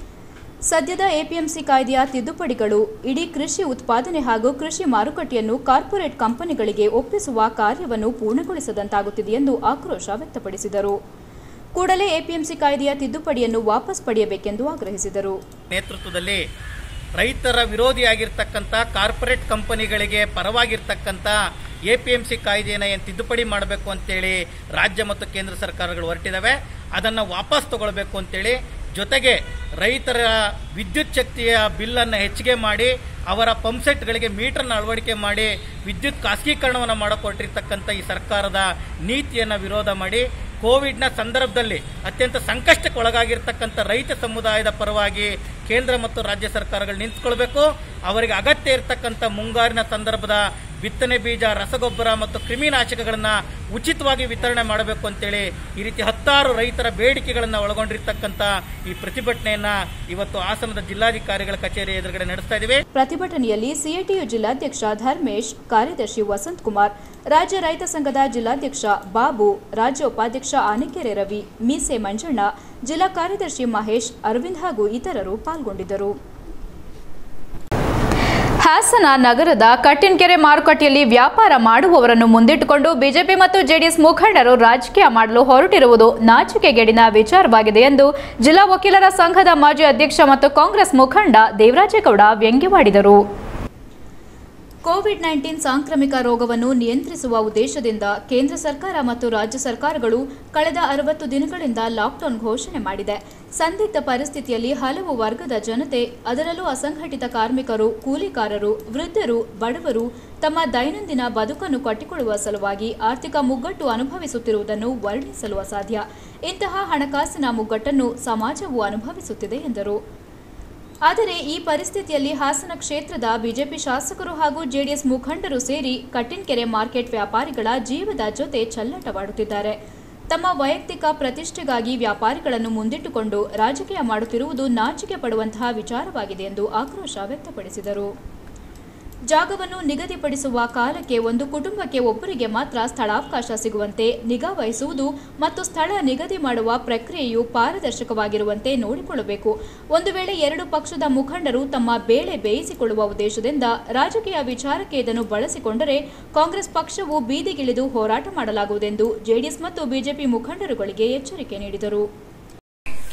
ಸದ್ಯದ ಎಪಿಎಂಸಿ ಕಾಯ್ದೆಯ ತಿದ್ದುಪಡಿಗಳು ಇಡೀ ಕೃಷಿ ಉತ್ಪಾದನೆ ಹಾಗೂ ಕೃಷಿ ಮಾರುಕಟ್ಟೆಯನ್ನು ಕಾರ್ಪೊರೇಟ್ ಕಂಪನಿಗಳಿಗೆ ಒಪ್ಪಿಸುವ ಕಾರ್ಯವನ್ನು ಪೂರ್ಣಗೊಳಿಸದಂತಾಗುತ್ತಿದೆ ಎಂದು ಆಕ್ರೋಶ ವ್ಯಕ್ತಪಡಿಸಿದರು ಕೂಡಲೇ ಎಪಿಎಂಸಿ ಕಾಯ್ದೆಯ ತಿದ್ದುಪಡಿಯನ್ನು ವಾಪಸ್ ಪಡೆಯಬೇಕೆಂದು ಆಗ್ರಹಿಸಿದರು ನೇತೃತ್ವದಲ್ಲಿ ರೈತರ ವಿರೋಧಿಯಾಗಿರ್ತಕ್ಕಂಥ ಕಾರ್ಪೊರೇಟ್ ಕಂಪನಿಗಳಿಗೆ ಪರವಾಗಿರ್ತಕ್ಕಂಥ ಎ ಪಿ ಎಂ ಸಿ ಕಾಯ್ದೆಯನ್ನು ಏನು ತಿದ್ದುಪಡಿ ಮಾಡಬೇಕು ಅಂತೇಳಿ ರಾಜ್ಯ ಮತ್ತು ಕೇಂದ್ರ ಸರ್ಕಾರಗಳು ಹೊರಟಿದ್ದಾವೆ ಅದನ್ನು ವಾಪಸ್ ತಗೊಳ್ಬೇಕು ಅಂತೇಳಿ ಜೊತೆಗೆ ರೈತರ ವಿದ್ಯುತ್ ಶಕ್ತಿಯ ಬಿಲ್ಲನ್ನು ಹೆಚ್ಚಿಗೆ ಮಾಡಿ ಅವರ ಪಂಪ್ಸೆಟ್ಗಳಿಗೆ ಮೀಟರ್ನ ಅಳವಡಿಕೆ ಮಾಡಿ ವಿದ್ಯುತ್ ಖಾಸಗೀಕರಣವನ್ನು ಮಾಡಿಕೊಟ್ಟಿರ್ತಕ್ಕಂಥ ಈ ಸರ್ಕಾರದ ನೀತಿಯನ್ನು ವಿರೋಧ ಮಾಡಿ ಕೋವಿಡ್ನ ಸಂದರ್ಭದಲ್ಲಿ ಅತ್ಯಂತ ಸಂಕಷ್ಟಕ್ಕೆ ಒಳಗಾಗಿರ್ತಕ್ಕಂಥ ರೈತ ಸಮುದಾಯದ ಪರವಾಗಿ ಕೇಂದ್ರ ಮತ್ತು ರಾಜ್ಯ ಸರ್ಕಾರಗಳು ನಿಂತ್ಕೊಳ್ಬೇಕು ಅವರಿಗೆ ಅಗತ್ಯ ಇರತಕ್ಕಂಥ ಮುಂಗಾರಿನ ಸಂದರ್ಭದ ಬಿತ್ತನೆ ಬೀಜ ರಸಗೊಬ್ಬರ ಮತ್ತು ಕ್ರಿಮಿನಾಶಕಗಳನ್ನು ಉಚಿತವಾಗಿ ವಿತರಣೆ ಮಾಡಬೇಕು ಅಂತೇಳಿ ಈ ರೀತಿ ಹತ್ತಾರು ರೈತರ ಬೇಡಿಕೆಗಳನ್ನು ಒಳಗೊಂಡಿರ್ತಕ್ಕಂಥ ಈ ಪ್ರತಿಭಟನೆಯನ್ನ ಇವತ್ತು ಹಾಸನದ ಜಿಲ್ಲಾಧಿಕಾರಿಗಳ ಕಚೇರಿ ಎದುರುಗಡೆ ನಡೆಸ್ತಾ ಇದ್ದೀವಿ ಪ್ರತಿಭಟನೆಯಲ್ಲಿ ಸಿಐಟಿಯು ಜಿಲ್ಲಾಧ್ಯಕ್ಷ ಧರ್ಮೇಶ್ ಕಾರ್ಯದರ್ಶಿ ವಸಂತ್ ಕುಮಾರ್ ರಾಜ್ಯ ರೈತ ಸಂಘದ ಜಿಲ್ಲಾಧ್ಯಕ್ಷ ಬಾಬು ರಾಜ್ಯ ಉಪಾಧ್ಯಕ್ಷ ಆನೆಕೆರೆ ರವಿ ಮೀಸೆ ಮಂಜಣ್ಣ ಜಿಲ್ಲಾ ಕಾರ್ಯದರ್ಶಿ ಮಹೇಶ್ ಅರವಿಂದ್ ಹಾಗೂ ಇತರರು ಪಾಲ್ಗೊಂಡಿದ್ದರು ಹಾಸನ ನಗರದ ಕಟ್ಟಿನಕೆರೆ ಮಾರುಕಟ್ಟೆಯಲ್ಲಿ ವ್ಯಾಪಾರ ಮಾಡುವವರನ್ನು ಮುಂದಿಟ್ಟುಕೊಂಡು ಬಿಜೆಪಿ ಮತ್ತು ಜೆಡಿಎಸ್ ಮುಖಂಡರು ರಾಜಕೀಯ ಮಾಡಲು ಹೊರಟಿರುವುದು ನಾಚಿಕೆಗೇಡಿನ ವಿಚಾರವಾಗಿದೆ ಎಂದು ಜಿಲ್ಲಾ ವಕೀಲರ ಸಂಘದ ಮಾಜಿ ಅಧ್ಯಕ್ಷ ಮತ್ತು ಕಾಂಗ್ರೆಸ್ ಮುಖಂಡ ದೇವರಾಜೇಗೌಡ ವ್ಯಂಗ್ಯವಾಡಿದರು ಕೋವಿಡ್ ನೈನ್ಟೀನ್ ಸಾಂಕ್ರಾಮಿಕ ರೋಗವನ್ನು ನಿಯಂತ್ರಿಸುವ ಉದ್ದೇಶದಿಂದ ಕೇಂದ್ರ ಸರ್ಕಾರ ಮತ್ತು ರಾಜ್ಯ ಸರ್ಕಾರಗಳು ಕಳೆದ ಅರವತ್ತು ದಿನಗಳಿಂದ ಲಾಕ್ಡೌನ್ ಘೋಷಣೆ ಮಾಡಿದೆ ಸಂದಿಗ್ಧ ಪರಿಸ್ಥಿತಿಯಲ್ಲಿ ಹಲವು ವರ್ಗದ ಜನತೆ ಅದರಲ್ಲೂ ಅಸಂಘಟಿತ ಕಾರ್ಮಿಕರು ಕೂಲಿಕಾರರು ವೃದ್ಧರು ಬಡವರು ತಮ್ಮ ದೈನಂದಿನ ಬದುಕನ್ನು ಕಟ್ಟಿಕೊಳ್ಳುವ ಸಲುವಾಗಿ ಆರ್ಥಿಕ ಮುಗ್ಗಟ್ಟು ಅನುಭವಿಸುತ್ತಿರುವುದನ್ನು ವರ್ಣಿಸಲು ಅಸಾಧ್ಯ ಇಂತಹ ಹಣಕಾಸಿನ ಮುಗ್ಗಟ್ಟನ್ನು ಸಮಾಜವು ಅನುಭವಿಸುತ್ತಿದೆ ಎಂದರು ಆದರೆ ಈ ಪರಿಸ್ಥಿತಿಯಲ್ಲಿ ಹಾಸನ ಕ್ಷೇತ್ರದ ಬಿಜೆಪಿ ಶಾಸಕರು ಹಾಗೂ ಜೆಡಿಎಸ್ ಮುಖಂಡರು ಸೇರಿ ಕಟ್ಟಿನ್ಕೆರೆ ಮಾರ್ಕೆಟ್ ವ್ಯಾಪಾರಿಗಳ ಜೀವದ ಜೊತೆ ಚೆಲ್ಲಾಟವಾಡುತ್ತಿದ್ದಾರೆ ತಮ್ಮ ವೈಯಕ್ತಿಕ ಪ್ರತಿಷ್ಠೆಗಾಗಿ ವ್ಯಾಪಾರಿಗಳನ್ನು ಮುಂದಿಟ್ಟುಕೊಂಡು ರಾಜಕೀಯ ಮಾಡುತ್ತಿರುವುದು ನಾಚಿಕೆ ಪಡುವಂತಹ ವಿಚಾರವಾಗಿದೆ ಎಂದು ಆಕ್ರೋಶ ವ್ಯಕ್ತಪಡಿಸಿದರು ಜಾಗವನ್ನು ನಿಗದಿಪಡಿಸುವ ಕಾಲಕ್ಕೆ ಒಂದು ಕುಟುಂಬಕ್ಕೆ ಒಬ್ಬರಿಗೆ ಮಾತ್ರ ಸ್ಥಳಾವಕಾಶ ಸಿಗುವಂತೆ ನಿಗಾ ವಹಿಸುವುದು ಮತ್ತು ಸ್ಥಳ ನಿಗದಿ ಮಾಡುವ ಪ್ರಕ್ರಿಯೆಯು ಪಾರದರ್ಶಕವಾಗಿರುವಂತೆ ನೋಡಿಕೊಳ್ಳಬೇಕು ಒಂದು ವೇಳೆ ಎರಡು ಪಕ್ಷದ ಮುಖಂಡರು ತಮ್ಮ ಬೇಳೆ ಬೇಯಿಸಿಕೊಳ್ಳುವ ಉದ್ದೇಶದಿಂದ ರಾಜಕೀಯ ವಿಚಾರಕ್ಕೆ ಇದನ್ನು ಬಳಸಿಕೊಂಡರೆ ಕಾಂಗ್ರೆಸ್ ಪಕ್ಷವು ಬೀದಿಗಿಳಿದು ಹೋರಾಟ ಮಾಡಲಾಗುವುದೆಂದು ಜೆಡಿಎಸ್ ಮತ್ತು ಬಿಜೆಪಿ ಮುಖಂಡರುಗಳಿಗೆ ಎಚ್ಚರಿಕೆ ನೀಡಿದರು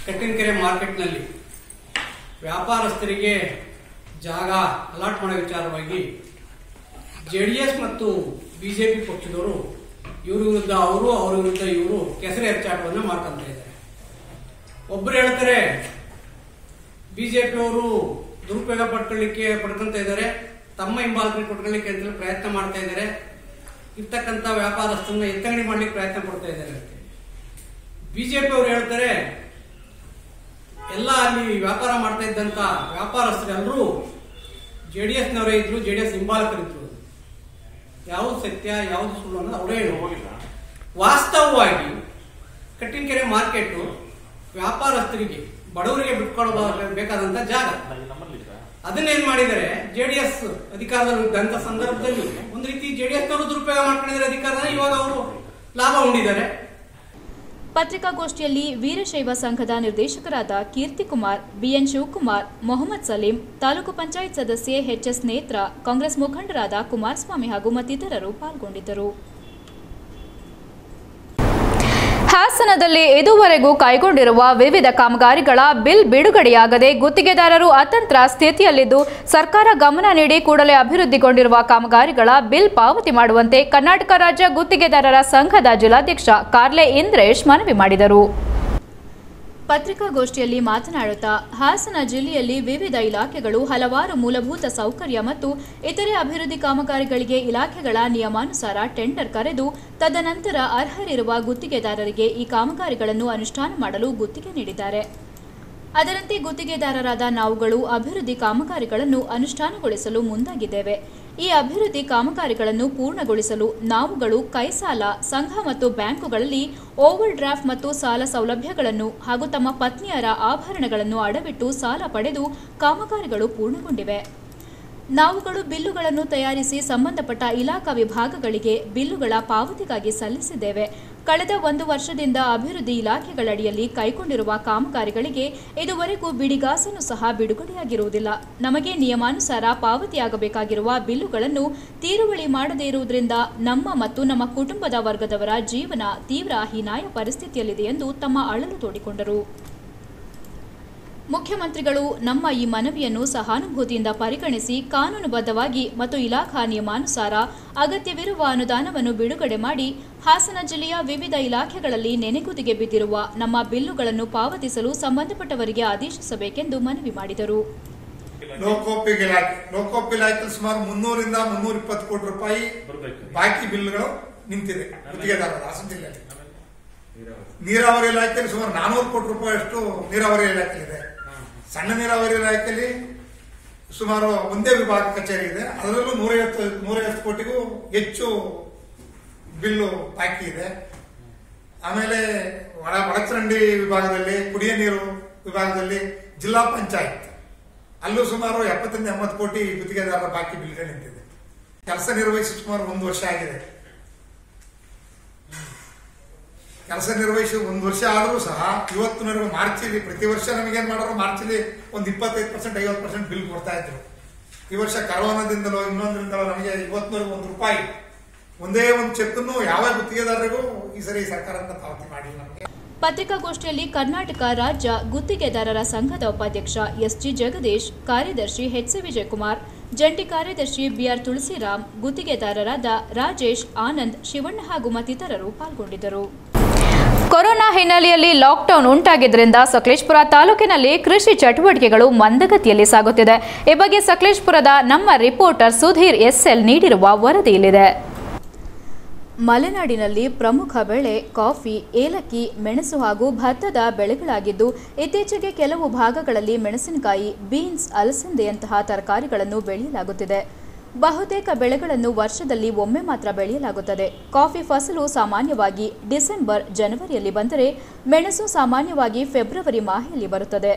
ಕಟ್ಟಿನಕೆರೆ ಮಾರ್ಕೆಟ್ನಲ್ಲಿ ವ್ಯಾಪಾರಸ್ಥರಿಗೆ ಜಾಗ ಅಲಾಟ್ ಮಾಡೋ ವಿಚಾರವಾಗಿ ಜೆ ಡಿ ಎಸ್ ಮತ್ತು ಬಿಜೆಪಿ ಪಕ್ಷದವರು ಇವ್ರ ವಿರುದ್ಧ ಅವರು ಅವ್ರ ವಿರುದ್ಧ ಇವರು ಕೆಸರು ಹೆಚ್ಚಾಟವನ್ನು ಮಾಡ್ಕೊಂತ ಇದ್ದಾರೆ ಒಬ್ಬರು ಹೇಳ್ತಾರೆ ಬಿಜೆಪಿಯವರು ದುರುಪಯೋಗ ಪಡ್ಕೊಳ್ಳಿಕ್ಕೆ ಪಡ್ಕೊಂತ ಇದ್ದಾರೆ ತಮ್ಮ ಹಿಂಬಾಲಕರಿಗೆ ಕೊಟ್ಕೊಳ್ಳಿಕ್ಕೆ ಅಂತ ಪ್ರಯತ್ನ ಮಾಡ್ತಾ ಇದ್ದಾರೆ ಇರ್ತಕ್ಕಂಥ ವ್ಯಾಪಾರಸ್ಥರನ್ನ ಎತ್ತಂಗಡಿ ಮಾಡ್ಲಿಕ್ಕೆ ಪ್ರಯತ್ನ ಪಡ್ತಾ ಇದ್ದಾರೆ ಅಂತ ಬಿಜೆಪಿ ಅವರು ಹೇಳ್ತಾರೆ ಎಲ್ಲ ಅಲ್ಲಿ ವ್ಯಾಪಾರ ಮಾಡ್ತಾ ಇದ್ದಂತ ವ್ಯಾಪಾರಸ್ಥರೆಲ್ಲರೂ ಜೆ ಡಿ ಎಸ್ನವರೇ ಇದ್ರು ಜೆ ಡಿ ಎಸ್ ಹಿಂಬಾಲಕರಿದ್ರು ಯಾವ್ದು ಸತ್ಯ ಯಾವ್ದು ಸುಳ್ಳು ಅನ್ನೋದು ಅವರೇ ಹೇಳಿ ವಾಸ್ತವವಾಗಿ ಕಟ್ಟಿನಕೆರೆ ಮಾರ್ಕೆಟ್ ವ್ಯಾಪಾರಸ್ಥರಿಗೆ ಬಡವರಿಗೆ ಬಿಟ್ಕೊಳ್ಬೇಕಾದಂತ ಜಾಗ ಅದನ್ನೇನ್ ಮಾಡಿದ್ದಾರೆ ಜೆಡಿಎಸ್ ಅಧಿಕಾರದಲ್ಲಿ ಇದ್ದಂತ ಸಂದರ್ಭದಲ್ಲಿ ಒಂದು ರೀತಿ ಜೆಡಿಎಸ್ ನವರು ದುರುಪಯೋಗ ಮಾಡ್ಕೊಂಡಿದ್ದಾರೆ ಅಧಿಕಾರನ ಇವಾಗ ಅವರು ಲಾಭ ಉಂಡಿದ್ದಾರೆ ಪತ್ರಿಕಾಗೋಷ್ಠಿಯಲ್ಲಿ ವೀರಶೈವ ಸಂಘದ ನಿರ್ದೇಶಕರಾದ ಕೀರ್ತಿಕುಮಾರ್ ಬಿಎನ್ ಶಿವಕುಮಾರ್ ಮೊಹಮ್ಮದ್ ಸಲೀಂ ತಾಲೂಕು ಪಂಚಾಯತ್ ಸದಸ್ಯೆ ಎಚ್ಎಸ್ ನೇತ್ರ ಕಾಂಗ್ರೆಸ್ ಮುಖಂಡರಾದ ಕುಮಾರಸ್ವಾಮಿ ಹಾಗೂ ಮತ್ತಿತರರು ಪಾಲ್ಗೊಂಡಿದ್ದರು ಹಾಸನದಲ್ಲಿ ಇದುವರೆಗೂ ಕೈಗೊಂಡಿರುವ ವಿವಿಧ ಕಾಮಗಾರಿಗಳ ಬಿಲ್ ಬಿಡುಗಡೆಯಾಗದೆ ಗುತ್ತಿಗೆದಾರರು ಅತಂತ್ರ ಸ್ಥಿತಿಯಲ್ಲಿದ್ದು ಸರ್ಕಾರ ಗಮನ ನೀಡಿ ಕೂಡಲೇ ಅಭಿವೃದ್ಧಿಗೊಂಡಿರುವ ಕಾಮಗಾರಿಗಳ ಬಿಲ್ ಪಾವತಿ ಮಾಡುವಂತೆ ಕರ್ನಾಟಕ ರಾಜ್ಯ ಗುತ್ತಿಗೆದಾರರ ಸಂಘದ ಜಿಲ್ಲಾಧ್ಯಕ್ಷ ಕಾರ್ಲೆ ಇಂದ್ರೇಶ್ ಮನವಿ ಮಾಡಿದರು ಪತ್ರಿಕಾಗೋಷ್ಠಿಯಲ್ಲಿ ಮಾತನಾಡುತ್ತಾ ಹಾಸನ ಜಿಲ್ಲೆಯಲ್ಲಿ ವಿವಿಧ ಇಲಾಖೆಗಳು ಹಲವಾರು ಮೂಲಭೂತ ಸೌಕರ್ಯ ಮತ್ತು ಇತರೆ ಅಭಿವೃದ್ಧಿ ಕಾಮಗಾರಿಗಳಿಗೆ ಇಲಾಖೆಗಳ ನಿಯಮಾನುಸಾರ ಟೆಂಡರ್ ಕರೆದು ತದನಂತರ ಅರ್ಹರಿರುವ ಗುತ್ತಿಗೆದಾರರಿಗೆ ಈ ಕಾಮಗಾರಿಗಳನ್ನು ಅನುಷ್ಠಾನ ಮಾಡಲು ಗುತ್ತಿಗೆ ನೀಡಿದ್ದಾರೆ ಅದರಂತೆ ಗುತ್ತಿಗೆದಾರರಾದ ನಾವುಗಳು ಅಭಿವೃದ್ಧಿ ಕಾಮಗಾರಿಗಳನ್ನು ಅನುಷ್ಠಾನಗೊಳಿಸಲು ಮುಂದಾಗಿದ್ದೇವೆ ಈ ಅಭಿವೃದ್ಧಿ ಕಾಮಗಾರಿಗಳನ್ನು ಪೂರ್ಣಗೊಳಿಸಲು ನಾವುಗಳು ಕೈಸಾಲ ಸಂಘ ಮತ್ತು ಬ್ಯಾಂಕುಗಳಲ್ಲಿ ಓವರ್ ಡ್ರಾಫ್ಟ್ ಮತ್ತು ಸಾಲ ಸೌಲಭ್ಯಗಳನ್ನು ಹಾಗೂ ತಮ್ಮ ಪತ್ನಿಯರ ಆಭರಣಗಳನ್ನು ಅಡವಿಟ್ಟು ಸಾಲ ಪಡೆದು ಕಾಮಗಾರಿಗಳು ಪೂರ್ಣಗೊಂಡಿವೆ ನಾವುಗಳು ಬಿಲ್ಲುಗಳನ್ನು ತಯಾರಿಸಿ ಸಂಬಂಧಪಟ್ಟ ಇಲಾಖಾ ವಿಭಾಗಗಳಿಗೆ ಬಿಲ್ಲುಗಳ ಪಾವತಿಗಾಗಿ ಸಲ್ಲಿಸಿದ್ದೇವೆ ಕಳೆದ ಒಂದು ವರ್ಷದಿಂದ ಅಭಿವೃದ್ಧಿ ಇಲಾಖೆಗಳಡಿಯಲ್ಲಿ ಕೈಗೊಂಡಿರುವ ಕಾಮಗಾರಿಗಳಿಗೆ ಇದುವರೆಗೂ ಬಿಡಿಗಾಸನ್ನು ಸಹ ಬಿಡುಗಡೆಯಾಗಿರುವುದಿಲ್ಲ ನಮಗೆ ನಿಯಮಾನುಸಾರ ಪಾವತಿಯಾಗಬೇಕಾಗಿರುವ ಬಿಲ್ಲುಗಳನ್ನು ತೀರುವಳಿ ಮಾಡದೇ ಇರುವುದರಿಂದ ನಮ್ಮ ಮತ್ತು ನಮ್ಮ ಕುಟುಂಬದ ವರ್ಗದವರ ಜೀವನ ತೀವ್ರ ಹೀನಾಯ ಪರಿಸ್ಥಿತಿಯಲ್ಲಿದೆ ಎಂದು ತಮ್ಮ ಅಳಲು ತೋಡಿಕೊಂಡರು ಮುಖ್ಯಮಂತ್ರಿಗಳು ನಮ್ಮ ಈ ಮನವಿಯನ್ನು ಸಹಾನುಭೂತಿಯಿಂದ ಪರಿಗಣಿಸಿ ಕಾನೂನುಬದ್ಧವಾಗಿ ಮತ್ತು ಇಲಾಖಾ ನಿಯಮಾನುಸಾರ ಅಗತ್ಯವಿರುವ ಅನುದಾನವನ್ನು ಬಿಡುಗಡೆ ಮಾಡಿ ಹಾಸನ ಜಿಲ್ಲೆಯ ವಿವಿಧ ಇಲಾಖೆಗಳಲ್ಲಿ ನೆನೆಗುದಿಗೆ ಬಿದ್ದಿರುವ ನಮ್ಮ ಬಿಲ್ಲುಗಳನ್ನು ಪಾವತಿಸಲು ಸಂಬಂಧಪಟ್ಟವರಿಗೆ ಆದೇಶಿಸಬೇಕೆಂದು ಮನವಿ ಮಾಡಿದರು ಲೋಕೋಪಯೋಗಿ ಇಲಾಖೆ ಲೋಕೋಪಯೋಗಿ ಇಲಾಖೆ ಸುಮಾರು ಮುನ್ನೂರಿಂದ ಮುನ್ನೂರ ಇಪ್ಪತ್ತು ಕೋಟಿ ರೂಪಾಯಿ ಬಾಕಿ ಬಿಲ್ಗಳು ನಿಂತಿದೆ ಗುತ್ತಿಗೆದಾರರ ಹಾಸನ ಜಿಲ್ಲೆಯಲ್ಲಿ ನೀರಾವರಿ ಇಲಾಖೆಯಲ್ಲಿ ಸುಮಾರು ನಾನೂರು ಕೋಟಿ ರೂಪಾಯಿ ಅಷ್ಟು ನೀರಾವರಿ ಇಲಾಖೆ ಇದೆ ಸಣ್ಣ ನೀರಾವರಿ ಇಲಾಖೆಯಲ್ಲಿ ಸುಮಾರು ಒಂದೇ ವಿಭಾಗ ಕಚೇರಿ ಇದೆ ಅದರಲ್ಲೂ ನೂರೈವತ್ತು ನೂರೈವತ್ತು ಕೋಟಿಗೂ ಹೆಚ್ಚು ಬಿಲ್ಲು ಬಾಕಿ ಇದೆ ಆಮೇಲೆ ಒಳ ಒಳಚರಂಡಿ ವಿಭಾಗದಲ್ಲಿ ಕುಡಿಯ ನೀರು ವಿಭಾಗದಲ್ಲಿ ಜಿಲ್ಲಾ ಪಂಚಾಯತ್ ಅಲ್ಲೂ ಸುಮಾರು ಎಪ್ಪತ್ತರಿಂದ ಎಂಬತ್ತು ಕೋಟಿ ಗುತ್ತಿಗೆದಾರರ ಬಾಕಿ ಬಿಲ್ಗಳು ನಿಂತಿದೆ ಕೆಲಸ ನಿರ್ವಹಿಸಿ ಸುಮಾರು ಒಂದು ವರ್ಷ ಆಗಿದೆ ಕೆಲಸ ನಿರ್ವಹಿಸಿ ಒಂದು ವರ್ಷ ಆದರೂ ಸಹ ಇವತ್ತಿನವರೆಗೂ ಮಾರ್ಚಲ್ಲಿ ಪ್ರತಿ ವರ್ಷ ನಮಗೇನ್ ಮಾಡೋರು ಮಾರ್ಚಲ್ಲಿ ಒಂದು ಇಪ್ಪತ್ತೈದು ಪರ್ಸೆಂಟ್ ಐವತ್ತು ಪರ್ಸೆಂಟ್ ಬಿಲ್ ಕೊಡ್ತಾ ಇದ್ರು ಈ ವರ್ಷ ಕರೋನಾದಿಂದಲೋ ಇನ್ನೊಂದರಿಂದಲೋ ನಮಗೆ ಇವತ್ತಿನವರೆಗೂ ಒಂದು ರೂಪಾಯಿ ಒಂದೇ ಒಂದು ಚೆಕ್ಕನ್ನು ಯಾವ ಗುತ್ತಿಗೆದಾರರಿಗೂ ಈ ಸರಿ ಸರ್ಕಾರದಿಂದ ಪಾವತಿ ಮಾಡಿ ನಮಗೆ ಪತ್ರಿಕಾಗೋಷ್ಠಿಯಲ್ಲಿ ಕರ್ನಾಟಕ ರಾಜ್ಯ ಗುತ್ತಿಗೆದಾರರ ಸಂಘದ ಉಪಾಧ್ಯಕ್ಷ ಎಸ್ಜಿ ಜಗದೀಶ್ ಕಾರ್ಯದರ್ಶಿ ಎಚ್ಸಿ ವಿಜಯಕುಮಾರ್ ಜಂಟಿ ಕಾರ್ಯದರ್ಶಿ ಬಿಆರ್ ತುಳಸಿರಾಮ್ ಗುತ್ತಿಗೆದಾರರಾದ ರಾಜೇಶ್ ಆನಂದ್ ಶಿವಣ್ಣ ಹಾಗೂ ಮತ್ತಿತರರು ಪಾಲ್ಗೊಂಡಿದ್ದರು ಕೊರೋನಾ ಹಿನ್ನೆಲೆಯಲ್ಲಿ ಲಾಕ್ಡೌನ್ ಉಂಟಾಗಿದ್ದರಿಂದ ಸಕಲೇಶ್ಪುರ ತಾಲೂಕಿನಲ್ಲಿ ಕೃಷಿ ಚಟುವಟಿಕೆಗಳು ಮಂದಗತಿಯಲ್ಲಿ ಸಾಗುತ್ತಿದೆ ಈ ಬಗ್ಗೆ ಸಕಲೇಶ್ಪುರದ ನಮ್ಮ ರಿಪೋರ್ಟರ್ ಸುಧೀರ್ ಎಸ್ಎಲ್ ನೀಡಿರುವ ವರದಿಯಲ್ಲಿದೆ ಮಲೆನಾಡಿನಲ್ಲಿ ಪ್ರಮುಖ ಬೆಳೆ ಕಾಫಿ ಏಲಕ್ಕಿ ಮೆಣಸು ಹಾಗೂ ಭತ್ತದ ಬೆಳೆಗಳಾಗಿದ್ದು ಇತ್ತೀಚೆಗೆ ಕೆಲವು ಭಾಗಗಳಲ್ಲಿ ಮೆಣಸಿನಕಾಯಿ ಬೀನ್ಸ್ ಅಲಸಂದೆಯಂತಹ ತರಕಾರಿಗಳನ್ನು ಬೆಳೆಯಲಾಗುತ್ತಿದೆ ಬಹುತೇಕ ಬೆಳೆಗಳನ್ನು ವರ್ಷದಲ್ಲಿ ಒಮ್ಮೆ ಮಾತ್ರ ಬೆಳೆಯಲಾಗುತ್ತದೆ ಕಾಫಿ ಫಸಲು ಸಾಮಾನ್ಯವಾಗಿ ಡಿಸೆಂಬರ್ ಜನವರಿಯಲ್ಲಿ ಬಂದರೆ ಮೆಣಸು ಸಾಮಾನ್ಯವಾಗಿ ಫೆಬ್ರವರಿ ಮಾಹೆಯಲ್ಲಿ ಬರುತ್ತದೆ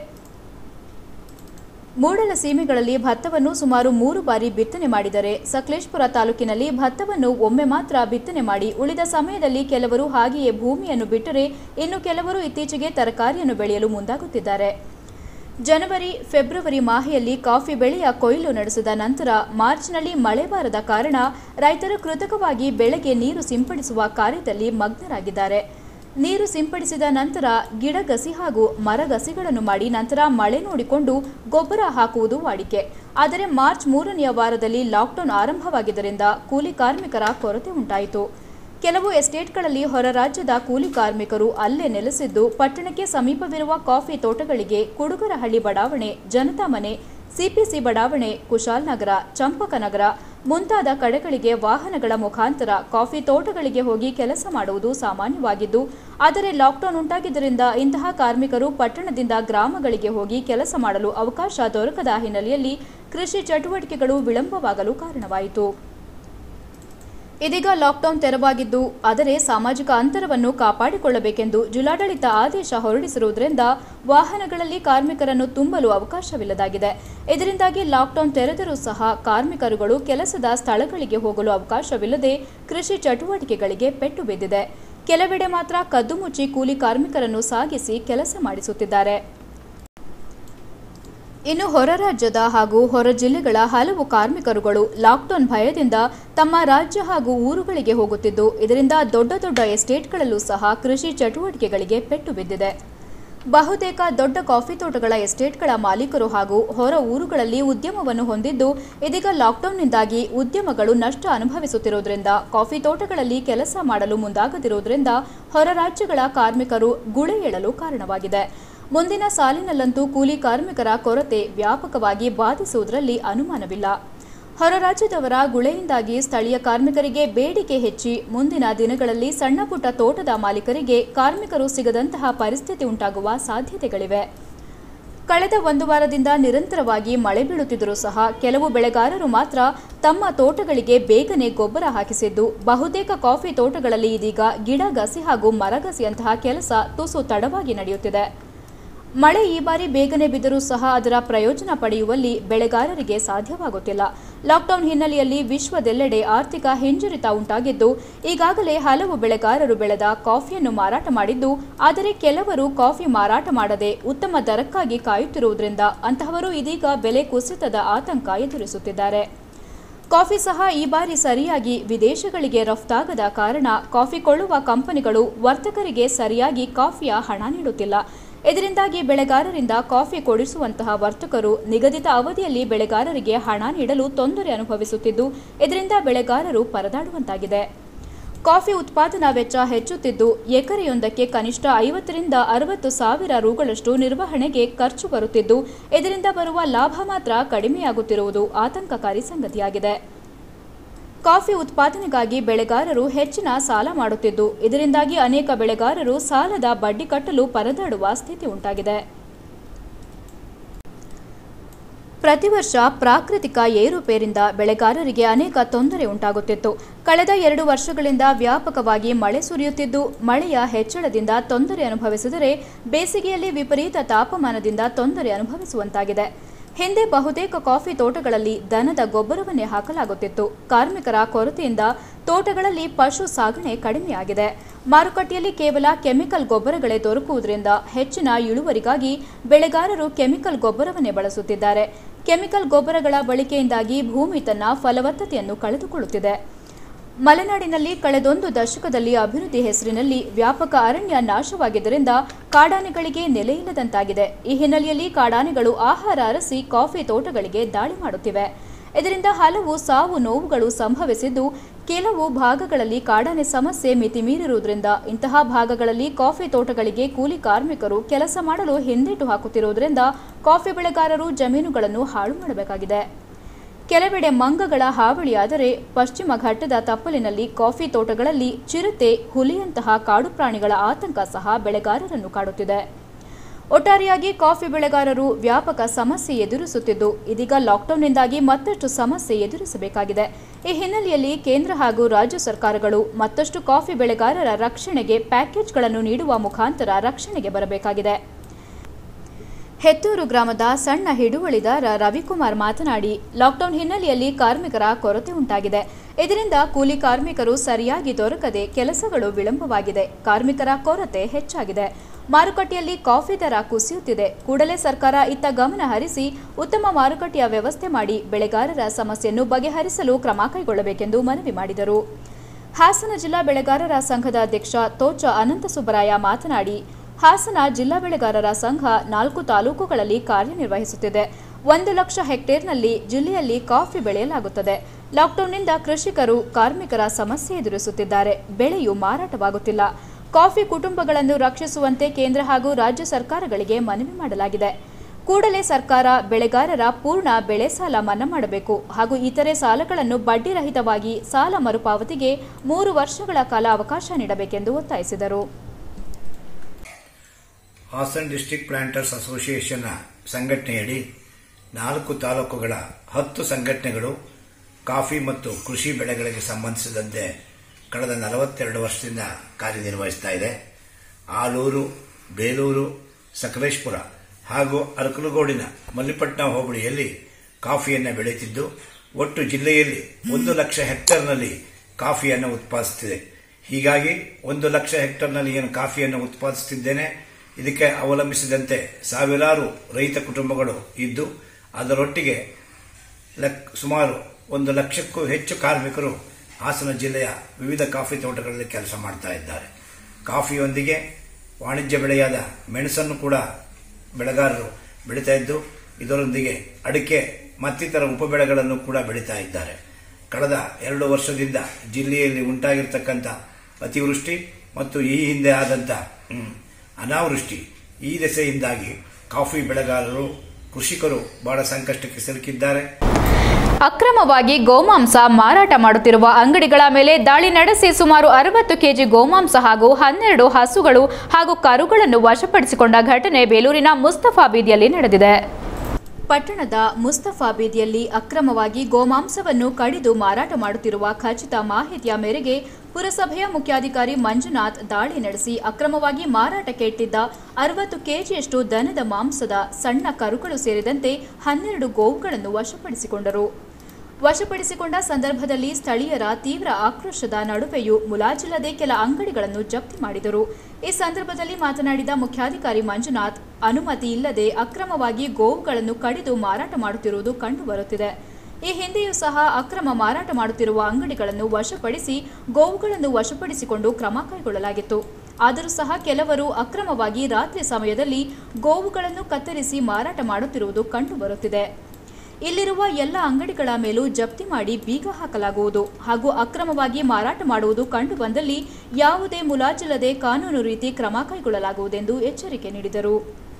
ಮೂಡಲ ಸೀಮೆಗಳಲ್ಲಿ ಭತ್ತವನ್ನು ಸುಮಾರು ಮೂರು ಬಾರಿ ಬಿತ್ತನೆ ಮಾಡಿದರೆ ಸಕಲೇಶ್ಪುರ ತಾಲೂಕಿನಲ್ಲಿ ಭತ್ತವನ್ನು ಒಮ್ಮೆ ಮಾತ್ರ ಬಿತ್ತನೆ ಮಾಡಿ ಉಳಿದ ಸಮಯದಲ್ಲಿ ಕೆಲವರು ಹಾಗೆಯೇ ಭೂಮಿಯನ್ನು ಬಿಟ್ಟರೆ ಇನ್ನು ಕೆಲವರು ಇತ್ತೀಚೆಗೆ ತರಕಾರಿಯನ್ನು ಬೆಳೆಯಲು ಮುಂದಾಗುತ್ತಿದ್ದಾರೆ ಜನವರಿ ಫೆಬ್ರವರಿ ಮಾಹೆಯಲ್ಲಿ ಕಾಫಿ ಬೆಳೆಯ ಕೊಯ್ಲು ನಡೆಸಿದ ನಂತರ ಮಾರ್ಚ್ನಲ್ಲಿ ಮಳೆ ಬಾರದ ಕಾರಣ ರೈತರು ಕೃತಕವಾಗಿ ಬೆಳೆಗೆ ನೀರು ಸಿಂಪಡಿಸುವ ಕಾರ್ಯದಲ್ಲಿ ಮಗ್ನರಾಗಿದ್ದಾರೆ ನೀರು ಸಿಂಪಡಿಸಿದ ನಂತರ ಗಿಡಗಸಿ ಹಾಗೂ ಮರಗಸಿಗಳನ್ನು ಮಾಡಿ ನಂತರ ಮಳೆ ನೋಡಿಕೊಂಡು ಗೊಬ್ಬರ ಹಾಕುವುದು ವಾಡಿಕೆ ಆದರೆ ಮಾರ್ಚ್ ಮೂರನೆಯ ವಾರದಲ್ಲಿ ಲಾಕ್ಡೌನ್ ಆರಂಭವಾಗಿದ್ದರಿಂದ ಕೂಲಿ ಕಾರ್ಮಿಕರ ಕೊರತೆ ಉಂಟಾಯಿತು ಕೆಲವು ಎಸ್ಟೇಟ್ಗಳಲ್ಲಿ ಹೊರ ರಾಜ್ಯದ ಕೂಲಿ ಕಾರ್ಮಿಕರು ಅಲ್ಲೇ ನೆಲೆಸಿದ್ದು ಪಟ್ಟಣಕ್ಕೆ ಸಮೀಪವಿರುವ ಕಾಫಿ ತೋಟಗಳಿಗೆ ಕುಡುಗರಹಳ್ಳಿ ಬಡಾವಣೆ ಜನತಾ ಮನೆ ಸಿಪಿಸಿ ಬಡಾವಣೆ ಕುಶಾಲ್ನಗರ ಚಂಪಕನಗರ ಮುಂತಾದ ಕಡೆಗಳಿಗೆ ವಾಹನಗಳ ಮುಖಾಂತರ ಕಾಫಿ ತೋಟಗಳಿಗೆ ಹೋಗಿ ಕೆಲಸ ಮಾಡುವುದು ಸಾಮಾನ್ಯವಾಗಿದ್ದು ಆದರೆ ಲಾಕ್ಡೌನ್ ಉಂಟಾಗಿದ್ದರಿಂದ ಇಂತಹ ಕಾರ್ಮಿಕರು ಪಟ್ಟಣದಿಂದ ಗ್ರಾಮಗಳಿಗೆ ಹೋಗಿ ಕೆಲಸ ಮಾಡಲು ಅವಕಾಶ ದೊರಕದ ಹಿನ್ನೆಲೆಯಲ್ಲಿ ಕೃಷಿ ಚಟುವಟಿಕೆಗಳು ವಿಳಂಬವಾಗಲು ಕಾರಣವಾಯಿತು ಇದೀಗ ಲಾಕ್ಡೌನ್ ತೆರವಾಗಿದ್ದು ಆದರೆ ಸಾಮಾಜಿಕ ಅಂತರವನ್ನು ಕಾಪಾಡಿಕೊಳ್ಳಬೇಕೆಂದು ಜಿಲ್ಲಾಡಳಿತ ಆದೇಶ ಹೊರಡಿಸಿರುವುದರಿಂದ ವಾಹನಗಳಲ್ಲಿ ಕಾರ್ಮಿಕರನ್ನು ತುಂಬಲು ಅವಕಾಶವಿಲ್ಲದಾಗಿದೆ ಇದರಿಂದಾಗಿ ಲಾಕ್ಡೌನ್ ತೆರೆದರೂ ಸಹ ಕಾರ್ಮಿಕರುಗಳು ಕೆಲಸದ ಸ್ಥಳಗಳಿಗೆ ಹೋಗಲು ಅವಕಾಶವಿಲ್ಲದೆ ಕೃಷಿ ಚಟುವಟಿಕೆಗಳಿಗೆ ಪೆಟ್ಟು ಬಿದ್ದಿದೆ ಕೆಲವೆಡೆ ಮಾತ್ರ ಕದ್ದು ಮುಚ್ಚಿ ಕೂಲಿ ಕಾರ್ಮಿಕರನ್ನು ಸಾಗಿಸಿ ಕೆಲಸ ಮಾಡಿಸುತ್ತಿದ್ದಾರೆ ಇನ್ನು ಹೊರ ರಾಜ್ಯದ ಹಾಗೂ ಹೊರ ಜಿಲ್ಲೆಗಳ ಹಲವು ಕಾರ್ಮಿಕರುಗಳು ಲಾಕ್ಡೌನ್ ಭಯದಿಂದ ತಮ್ಮ ರಾಜ್ಯ ಹಾಗೂ ಊರುಗಳಿಗೆ ಹೋಗುತ್ತಿದ್ದು ಇದರಿಂದ ದೊಡ್ಡ ದೊಡ್ಡ ಎಸ್ಟೇಟ್ಗಳಲ್ಲೂ ಸಹ ಕೃಷಿ ಚಟುವಟಿಕೆಗಳಿಗೆ ಪೆಟ್ಟು ಬಿದ್ದಿದೆ ಬಹುತೇಕ ದೊಡ್ಡ ಕಾಫಿ ತೋಟಗಳ ಎಸ್ಟೇಟ್ಗಳ ಮಾಲೀಕರು ಹಾಗೂ ಹೊರ ಊರುಗಳಲ್ಲಿ ಉದ್ಯಮವನ್ನು ಹೊಂದಿದ್ದು ಇದೀಗ ಲಾಕ್ಡೌನ್ನಿಂದಾಗಿ ಉದ್ಯಮಗಳು ನಷ್ಟ ಅನುಭವಿಸುತ್ತಿರುವುದರಿಂದ ಕಾಫಿ ತೋಟಗಳಲ್ಲಿ ಕೆಲಸ ಮಾಡಲು ಮುಂದಾಗದಿರುವುದರಿಂದ ಹೊರ ರಾಜ್ಯಗಳ ಕಾರ್ಮಿಕರು ಗುಳೆ ಏಳಲು ಕಾರಣವಾಗಿದೆ ಮುಂದಿನ ಸಾಲಿನಲ್ಲಂತೂ ಕೂಲಿ ಕಾರ್ಮಿಕರ ಕೊರತೆ ವ್ಯಾಪಕವಾಗಿ ಬಾಧಿಸುವುದರಲ್ಲಿ ಅನುಮಾನವಿಲ್ಲ ಹೊರ ರಾಜ್ಯದವರ ಗುಳೆಯಿಂದಾಗಿ ಸ್ಥಳೀಯ ಕಾರ್ಮಿಕರಿಗೆ ಬೇಡಿಕೆ ಹೆಚ್ಚಿ ಮುಂದಿನ ದಿನಗಳಲ್ಲಿ ಸಣ್ಣ ಪುಟ್ಟ ತೋಟದ ಮಾಲೀಕರಿಗೆ ಕಾರ್ಮಿಕರು ಸಿಗದಂತಹ ಪರಿಸ್ಥಿತಿ ಉಂಟಾಗುವ ಸಾಧ್ಯತೆಗಳಿವೆ ಕಳೆದ ಒಂದು ವಾರದಿಂದ ನಿರಂತರವಾಗಿ ಮಳೆ ಬೀಳುತ್ತಿದ್ದರೂ ಸಹ ಕೆಲವು ಬೆಳೆಗಾರರು ಮಾತ್ರ ತಮ್ಮ ತೋಟಗಳಿಗೆ ಬೇಗನೆ ಗೊಬ್ಬರ ಹಾಕಿಸಿದ್ದು ಬಹುತೇಕ ಕಾಫಿ ತೋಟಗಳಲ್ಲಿ ಇದೀಗ ಗಿಡ ಗಸಿ ಹಾಗೂ ಮರಗಸಿಯಂತಹ ಕೆಲಸ ತುಸು ತಡವಾಗಿ ನಡೆಯುತ್ತಿದೆ ಮಳೆ ಈ ಬಾರಿ ಬೇಗನೆ ಬಿದ್ದರೂ ಸಹ ಅದರ ಪ್ರಯೋಜನ ಪಡೆಯುವಲ್ಲಿ ಬೆಳೆಗಾರರಿಗೆ ಸಾಧ್ಯವಾಗುತ್ತಿಲ್ಲ ಲಾಕ್ಡೌನ್ ಹಿನ್ನೆಲೆಯಲ್ಲಿ ವಿಶ್ವದೆಲ್ಲೆಡೆ ಆರ್ಥಿಕ ಹಿಂಜರಿತ ಉಂಟಾಗಿದ್ದು ಈಗಾಗಲೇ ಹಲವು ಬೆಳೆಗಾರರು ಬೆಳೆದ ಕಾಫಿಯನ್ನು ಮಾರಾಟ ಮಾಡಿದ್ದು ಆದರೆ ಕೆಲವರು ಕಾಫಿ ಮಾರಾಟ ಮಾಡದೆ ಉತ್ತಮ ದರಕ್ಕಾಗಿ ಕಾಯುತ್ತಿರುವುದರಿಂದ ಅಂತಹವರು ಇದೀಗ ಬೆಲೆ ಕುಸಿತದ ಆತಂಕ ಎದುರಿಸುತ್ತಿದ್ದಾರೆ ಕಾಫಿ ಸಹ ಈ ಬಾರಿ ಸರಿಯಾಗಿ ವಿದೇಶಗಳಿಗೆ ರಫ್ತಾಗದ ಕಾರಣ ಕಾಫಿ ಕೊಳ್ಳುವ ಕಂಪನಿಗಳು ವರ್ತಕರಿಗೆ ಸರಿಯಾಗಿ ಕಾಫಿಯ ಹಣ ನೀಡುತ್ತಿಲ್ಲ ಇದರಿಂದಾಗಿ ಬೆಳೆಗಾರರಿಂದ ಕಾಫಿ ಕೊಡಿಸುವಂತಹ ವರ್ತಕರು ನಿಗದಿತ ಅವಧಿಯಲ್ಲಿ ಬೆಳೆಗಾರರಿಗೆ ಹಣ ನೀಡಲು ತೊಂದರೆ ಅನುಭವಿಸುತ್ತಿದ್ದು ಇದರಿಂದ ಬೆಳೆಗಾರರು ಪರದಾಡುವಂತಾಗಿದೆ ಕಾಫಿ ಉತ್ಪಾದನಾ ವೆಚ್ಚ ಹೆಚ್ಚುತ್ತಿದ್ದು ಎಕರೆಯೊಂದಕ್ಕೆ ಕನಿಷ್ಠ ಐವತ್ತರಿಂದ ಅರವತ್ತು ಸಾವಿರ ರುಗಳಷ್ಟು ನಿರ್ವಹಣೆಗೆ ಖರ್ಚು ಬರುತ್ತಿದ್ದು ಇದರಿಂದ ಬರುವ ಲಾಭ ಮಾತ್ರ ಕಡಿಮೆಯಾಗುತ್ತಿರುವುದು ಆತಂಕಕಾರಿ ಸಂಗತಿಯಾಗಿದೆ ಕಾಫಿ ಉತ್ಪಾದನೆಗಾಗಿ ಬೆಳೆಗಾರರು ಹೆಚ್ಚಿನ ಸಾಲ ಮಾಡುತ್ತಿದ್ದು ಇದರಿಂದಾಗಿ ಅನೇಕ ಬೆಳೆಗಾರರು ಸಾಲದ ಬಡ್ಡಿ ಕಟ್ಟಲು ಪರದಾಡುವ ಸ್ಥಿತಿ ಉಂಟಾಗಿದೆ ಪ್ರತಿ ವರ್ಷ ಪ್ರಾಕೃತಿಕ ಏರುಪೇರಿಂದ ಬೆಳೆಗಾರರಿಗೆ ಅನೇಕ ತೊಂದರೆ ಉಂಟಾಗುತ್ತಿತ್ತು ಕಳೆದ ಎರಡು ವರ್ಷಗಳಿಂದ ವ್ಯಾಪಕವಾಗಿ ಮಳೆ ಸುರಿಯುತ್ತಿದ್ದು ಮಳೆಯ ಹೆಚ್ಚಳದಿಂದ ತೊಂದರೆ ಅನುಭವಿಸಿದರೆ ಬೇಸಿಗೆಯಲ್ಲಿ ವಿಪರೀತ ತಾಪಮಾನದಿಂದ ತೊಂದರೆ ಅನುಭವಿಸುವಂತಾಗಿದೆ ಹಿಂದೆ ಬಹುತೇಕ ಕಾಫಿ ತೋಟಗಳಲ್ಲಿ ದನದ ಗೊಬ್ಬರವನ್ನೇ ಹಾಕಲಾಗುತ್ತಿತ್ತು ಕಾರ್ಮಿಕರ ಕೊರತೆಯಿಂದ ತೋಟಗಳಲ್ಲಿ ಪಶು ಸಾಗಣೆ ಕಡಿಮೆಯಾಗಿದೆ ಮಾರುಕಟ್ಟೆಯಲ್ಲಿ ಕೇವಲ ಕೆಮಿಕಲ್ ಗೊಬ್ಬರಗಳೇ ದೊರಕುವುದರಿಂದ ಹೆಚ್ಚಿನ ಇಳುವರಿಗಾಗಿ ಬೆಳೆಗಾರರು ಕೆಮಿಕಲ್ ಗೊಬ್ಬರವನ್ನೇ ಬಳಸುತ್ತಿದ್ದಾರೆ ಕೆಮಿಕಲ್ ಗೊಬ್ಬರಗಳ ಬಳಕೆಯಿಂದಾಗಿ ಭೂಮಿ ತನ್ನ ಫಲವತ್ತತೆಯನ್ನು ಕಳೆದುಕೊಳ್ಳುತ್ತಿದೆ ಮಲೆನಾಡಿನಲ್ಲಿ ಕಳೆದೊಂದು ದಶಕದಲ್ಲಿ ಅಭಿವೃದ್ಧಿ ಹೆಸರಿನಲ್ಲಿ ವ್ಯಾಪಕ ಅರಣ್ಯ ನಾಶವಾಗಿದ್ದರಿಂದ ಕಾಡಾನೆಗಳಿಗೆ ನೆಲೆಯಿಲ್ಲದಂತಾಗಿದೆ ಈ ಹಿನ್ನೆಲೆಯಲ್ಲಿ ಕಾಡಾನೆಗಳು ಆಹಾರ ಅರಸಿ ಕಾಫಿ ತೋಟಗಳಿಗೆ ದಾಳಿ ಮಾಡುತ್ತಿವೆ ಇದರಿಂದ ಹಲವು ಸಾವು ನೋವುಗಳು ಸಂಭವಿಸಿದ್ದು ಕೆಲವು ಭಾಗಗಳಲ್ಲಿ ಕಾಡಾನೆ ಸಮಸ್ಯೆ ಮಿತಿಮೀರಿರುವುದರಿಂದ ಇಂತಹ ಭಾಗಗಳಲ್ಲಿ ಕಾಫಿ ತೋಟಗಳಿಗೆ ಕೂಲಿ ಕಾರ್ಮಿಕರು ಕೆಲಸ ಮಾಡಲು ಹಿಂದೇಟು ಹಾಕುತ್ತಿರುವುದರಿಂದ ಕಾಫಿ ಬೆಳೆಗಾರರು ಜಮೀನುಗಳನ್ನು ಹಾಳು ಮಾಡಬೇಕಾಗಿದೆ ಕೆಲವೆಡೆ ಮಂಗಗಳ ಹಾವಳಿಯಾದರೆ ಪಶ್ಚಿಮ ಘಟ್ಟದ ತಪ್ಪಲಿನಲ್ಲಿ ಕಾಫಿ ತೋಟಗಳಲ್ಲಿ ಚಿರತೆ ಹುಲಿಯಂತಹ ಕಾಡು ಪ್ರಾಣಿಗಳ ಆತಂಕ ಸಹ ಬೆಳೆಗಾರರನ್ನು ಕಾಡುತ್ತಿದೆ ಒಟ್ಟಾರೆಯಾಗಿ ಕಾಫಿ ಬೆಳೆಗಾರರು ವ್ಯಾಪಕ ಸಮಸ್ಯೆ ಎದುರಿಸುತ್ತಿದ್ದು ಇದೀಗ ಲಾಕ್ಡೌನ್ನಿಂದಾಗಿ ಮತ್ತಷ್ಟು ಸಮಸ್ಯೆ ಎದುರಿಸಬೇಕಾಗಿದೆ ಈ ಹಿನ್ನೆಲೆಯಲ್ಲಿ ಕೇಂದ್ರ ಹಾಗೂ ರಾಜ್ಯ ಸರ್ಕಾರಗಳು ಮತ್ತಷ್ಟು ಕಾಫಿ ಬೆಳೆಗಾರರ ರಕ್ಷಣೆಗೆ ಪ್ಯಾಕೇಜ್ಗಳನ್ನು ನೀಡುವ ಮುಖಾಂತರ ರಕ್ಷಣೆಗೆ ಬರಬೇಕಾಗಿದೆ ಹೆತ್ತೂರು ಗ್ರಾಮದ ಸಣ್ಣ ಹಿಡುವಳಿದಾರ ರವಿಕುಮಾರ್ ಮಾತನಾಡಿ ಲಾಕ್ಡೌನ್ ಹಿನ್ನೆಲೆಯಲ್ಲಿ ಕಾರ್ಮಿಕರ ಕೊರತೆ ಉಂಟಾಗಿದೆ ಇದರಿಂದ ಕೂಲಿ ಕಾರ್ಮಿಕರು ಸರಿಯಾಗಿ ದೊರಕದೆ ಕೆಲಸಗಳು ವಿಳಂಬವಾಗಿದೆ ಕಾರ್ಮಿಕರ ಕೊರತೆ ಹೆಚ್ಚಾಗಿದೆ ಮಾರುಕಟ್ಟೆಯಲ್ಲಿ ಕಾಫಿ ದರ ಕುಸಿಯುತ್ತಿದೆ ಕೂಡಲೇ ಸರ್ಕಾರ ಇತ್ತ ಗಮನ ಹರಿಸಿ ಉತ್ತಮ ಮಾರುಕಟ್ಟೆಯ ವ್ಯವಸ್ಥೆ ಮಾಡಿ ಬೆಳೆಗಾರರ ಸಮಸ್ಯೆಯನ್ನು ಬಗೆಹರಿಸಲು ಕ್ರಮ ಕೈಗೊಳ್ಳಬೇಕೆಂದು ಮನವಿ ಮಾಡಿದರು ಹಾಸನ ಜಿಲ್ಲಾ ಬೆಳೆಗಾರರ ಸಂಘದ ಅಧ್ಯಕ್ಷ ತೋಚ ಅನಂತಸುಬ್ಬರಾಯ ಮಾತನಾಡಿ ಹಾಸನ ಜಿಲ್ಲಾ ಬೆಳೆಗಾರರ ಸಂಘ ನಾಲ್ಕು ತಾಲೂಕುಗಳಲ್ಲಿ ಕಾರ್ಯನಿರ್ವಹಿಸುತ್ತಿದೆ ಒಂದು ಲಕ್ಷ ಹೆಕ್ಟೇರ್ನಲ್ಲಿ ಜಿಲ್ಲೆಯಲ್ಲಿ ಕಾಫಿ ಬೆಳೆಯಲಾಗುತ್ತದೆ ಲಾಕ್ಡೌನ್ನಿಂದ ಕೃಷಿಕರು ಕಾರ್ಮಿಕರ ಸಮಸ್ಯೆ ಎದುರಿಸುತ್ತಿದ್ದಾರೆ ಬೆಳೆಯು ಮಾರಾಟವಾಗುತ್ತಿಲ್ಲ ಕಾಫಿ ಕುಟುಂಬಗಳನ್ನು ರಕ್ಷಿಸುವಂತೆ ಕೇಂದ್ರ ಹಾಗೂ ರಾಜ್ಯ ಸರ್ಕಾರಗಳಿಗೆ ಮನವಿ ಮಾಡಲಾಗಿದೆ ಕೂಡಲೇ ಸರ್ಕಾರ ಬೆಳೆಗಾರರ ಪೂರ್ಣ ಬೆಳೆ ಸಾಲ ಮನ್ನಾ ಮಾಡಬೇಕು ಹಾಗೂ ಇತರೆ ಸಾಲಗಳನ್ನು ಬಡ್ಡಿರಹಿತವಾಗಿ ಸಾಲ ಮರುಪಾವತಿಗೆ ಮೂರು ವರ್ಷಗಳ ಕಾಲ ಅವಕಾಶ ನೀಡಬೇಕೆಂದು ಒತ್ತಾಯಿಸಿದರು ಹಾಸನ್ ಡಿಸ್ಟಿಕ್ ಪ್ಲಾಂಟರ್ಸ್ ಅಸೋಸಿಯೇಷನ್ನ ಸಂಘಟನೆಯಡಿ ನಾಲ್ಕು ತಾಲೂಕುಗಳ ಹತ್ತು ಸಂಘಟನೆಗಳು ಕಾಫಿ ಮತ್ತು ಕೃಷಿ ಬೆಳೆಗಳಿಗೆ ಸಂಬಂಧಿಸಿದಂತೆ ಕಳೆದ ನಲವತ್ತೆರಡು ವರ್ಷದಿಂದ ಕಾರ್ಯನಿರ್ವಹಿಸ್ತಾ ಇದೆ ಆಲೂರು ಬೇಲೂರು ಸಕಲೇಶ್ಪುರ ಹಾಗೂ ಅರಕಲಗೋಡಿನ ಮಲ್ಲಿಪಟ್ನ ಹೋಬಳಿಯಲ್ಲಿ ಕಾಫಿಯನ್ನು ಬೆಳೆಯುತ್ತಿದ್ದು ಒಟ್ಟು ಜಿಲ್ಲೆಯಲ್ಲಿ ಒಂದು ಲಕ್ಷ ಹೆಕ್ಟರ್ನಲ್ಲಿ ಕಾಫಿಯನ್ನು ಉತ್ಪಾದಿಸುತ್ತಿದೆ ಹೀಗಾಗಿ ಒಂದು ಲಕ್ಷ ಹೆಕ್ಟರ್ನಲ್ಲಿ ಏನು ಕಾಫಿಯನ್ನು ಉತ್ಪಾದಿಸುತ್ತಿದ್ದೇನೆ ಇದಕ್ಕೆ ಅವಲಂಬಿಸಿದಂತೆ ಸಾವಿರಾರು ರೈತ ಕುಟುಂಬಗಳು ಇದ್ದು ಅದರೊಟ್ಟಿಗೆ ಲಕ್- ಸುಮಾರು ಒಂದು ಲಕ್ಷಕ್ಕೂ ಹೆಚ್ಚು ಕಾರ್ಮಿಕರು ಹಾಸನ ಜಿಲ್ಲೆಯ ವಿವಿಧ ಕಾಫಿ ತೋಟಗಳಲ್ಲಿ ಕೆಲಸ ಮಾಡ್ತಾ ಇದ್ದಾರೆ ಕಾಫಿಯೊಂದಿಗೆ ವಾಣಿಜ್ಯ ಬೆಳೆಯಾದ ಮೆಣಸನ್ನು ಕೂಡ ಬೆಳೆಗಾರರು ಬೆಳೀತಾ ಇದ್ದು ಇದರೊಂದಿಗೆ ಅಡಿಕೆ ಮತ್ತಿತರ ಉಪಬೆಳೆಗಳನ್ನು ಕೂಡ ಬೆಳೀತಾ ಇದ್ದಾರೆ ಕಳೆದ ಎರಡು ವರ್ಷದಿಂದ ಜಿಲ್ಲೆಯಲ್ಲಿ ಉಂಟಾಗಿರ್ತಕ್ಕಂಥ ಅತಿವೃಷ್ಟಿ ಮತ್ತು ಈ ಹಿಂದೆ ಆದಂಥ ಹ್ಮ್, ಅನಾವೃಷ್ಟಿ ಈ ದೆಸೆಯಿಂದಾಗಿ ಕಾಫಿ ಬೆಳೆಗಾರರು ಕೃಷಿಕರು ಬಹಳ ಸಂಕಷ್ಟಕ್ಕೆ ಸಿಲುಕಿದ್ದಾರೆ ಅಕ್ರಮವಾಗಿ ಗೋಮಾಂಸ ಮಾರಾಟ ಮಾಡುತ್ತಿರುವ ಅಂಗಡಿಗಳ ಮೇಲೆ ದಾಳಿ ನಡೆಸಿ ಸುಮಾರು ಅರವತ್ತು ಕೆಜಿ ಗೋಮಾಂಸ ಹಾಗೂ ಹನ್ನೆರಡು ಹಸುಗಳು ಹಾಗೂ ಕರುಗಳನ್ನು ವಶಪಡಿಸಿಕೊಂಡ ಘಟನೆ ಬೇಲೂರಿನ ಮುಸ್ತಫಾ ಬೀದಿಯಲ್ಲಿ ನಡೆದಿದೆ ಪಟ್ಟಣದ ಮುಸ್ತಫಾ ಬೀದಿಯಲ್ಲಿ ಅಕ್ರಮವಾಗಿ ಗೋಮಾಂಸವನ್ನು ಕಡಿದು ಮಾರಾಟ ಮಾಡುತ್ತಿರುವ ಖಚಿತ ಮಾಹಿತಿಯ ಮೇರೆಗೆ ಪುರಸಭೆಯ ಮುಖ್ಯಾಧಿಕಾರಿ ಮಂಜುನಾಥ್ ದಾಳಿ ನಡೆಸಿ ಅಕ್ರಮವಾಗಿ ಮಾರಾಟಕ್ಕೆ ಇಟ್ಟಿದ್ದ ಅರವತ್ತು ಕೆಜಿಯಷ್ಟು ದನದ ಮಾಂಸದ ಸಣ್ಣ ಕರುಗಳು ಸೇರಿದಂತೆ ಹನ್ನೆರಡು ಗೋವುಗಳನ್ನು ವಶಪಡಿಸಿಕೊಂಡರು ವಶಪಡಿಸಿಕೊಂಡ ಸಂದರ್ಭದಲ್ಲಿ ಸ್ಥಳೀಯರ ತೀವ್ರ ಆಕ್ರೋಶದ ನಡುವೆಯೂ ಮುಲಾಜಿಲ್ಲದೆ ಕೆಲ ಅಂಗಡಿಗಳನ್ನು ಜಪ್ತಿ ಮಾಡಿದರು ಈ ಸಂದರ್ಭದಲ್ಲಿ ಮಾತನಾಡಿದ ಮುಖ್ಯಾಧಿಕಾರಿ ಮಂಜುನಾಥ್ ಅನುಮತಿ ಇಲ್ಲದೆ ಅಕ್ರಮವಾಗಿ ಗೋವುಗಳನ್ನು ಕಡಿದು ಮಾರಾಟ ಮಾಡುತ್ತಿರುವುದು ಕಂಡುಬರುತ್ತಿದೆ ಈ ಹಿಂದೆಯೂ ಸಹ ಅಕ್ರಮ ಮಾರಾಟ ಮಾಡುತ್ತಿರುವ ಅಂಗಡಿಗಳನ್ನು ವಶಪಡಿಸಿ ಗೋವುಗಳನ್ನು ವಶಪಡಿಸಿಕೊಂಡು ಕ್ರಮ ಕೈಗೊಳ್ಳಲಾಗಿತ್ತು ಆದರೂ ಸಹ ಕೆಲವರು ಅಕ್ರಮವಾಗಿ ರಾತ್ರಿ ಸಮಯದಲ್ಲಿ ಗೋವುಗಳನ್ನು ಕತ್ತರಿಸಿ ಮಾರಾಟ ಮಾಡುತ್ತಿರುವುದು ಕಂಡುಬರುತ್ತಿದೆ ಇಲ್ಲಿರುವ ಎಲ್ಲ ಅಂಗಡಿಗಳ ಮೇಲೂ ಜಪ್ತಿ ಮಾಡಿ ಬೀಗ ಹಾಕಲಾಗುವುದು ಹಾಗೂ ಅಕ್ರಮವಾಗಿ ಮಾರಾಟ ಮಾಡುವುದು ಕಂಡುಬಂದಲ್ಲಿ ಯಾವುದೇ ಮುಲಾಜಿಲ್ಲದೆ ಕಾನೂನು ರೀತಿ ಕ್ರಮ ಕೈಗೊಳ್ಳಲಾಗುವುದೆಂದು ಎಚ್ಚರಿಕೆ ನೀಡಿದರು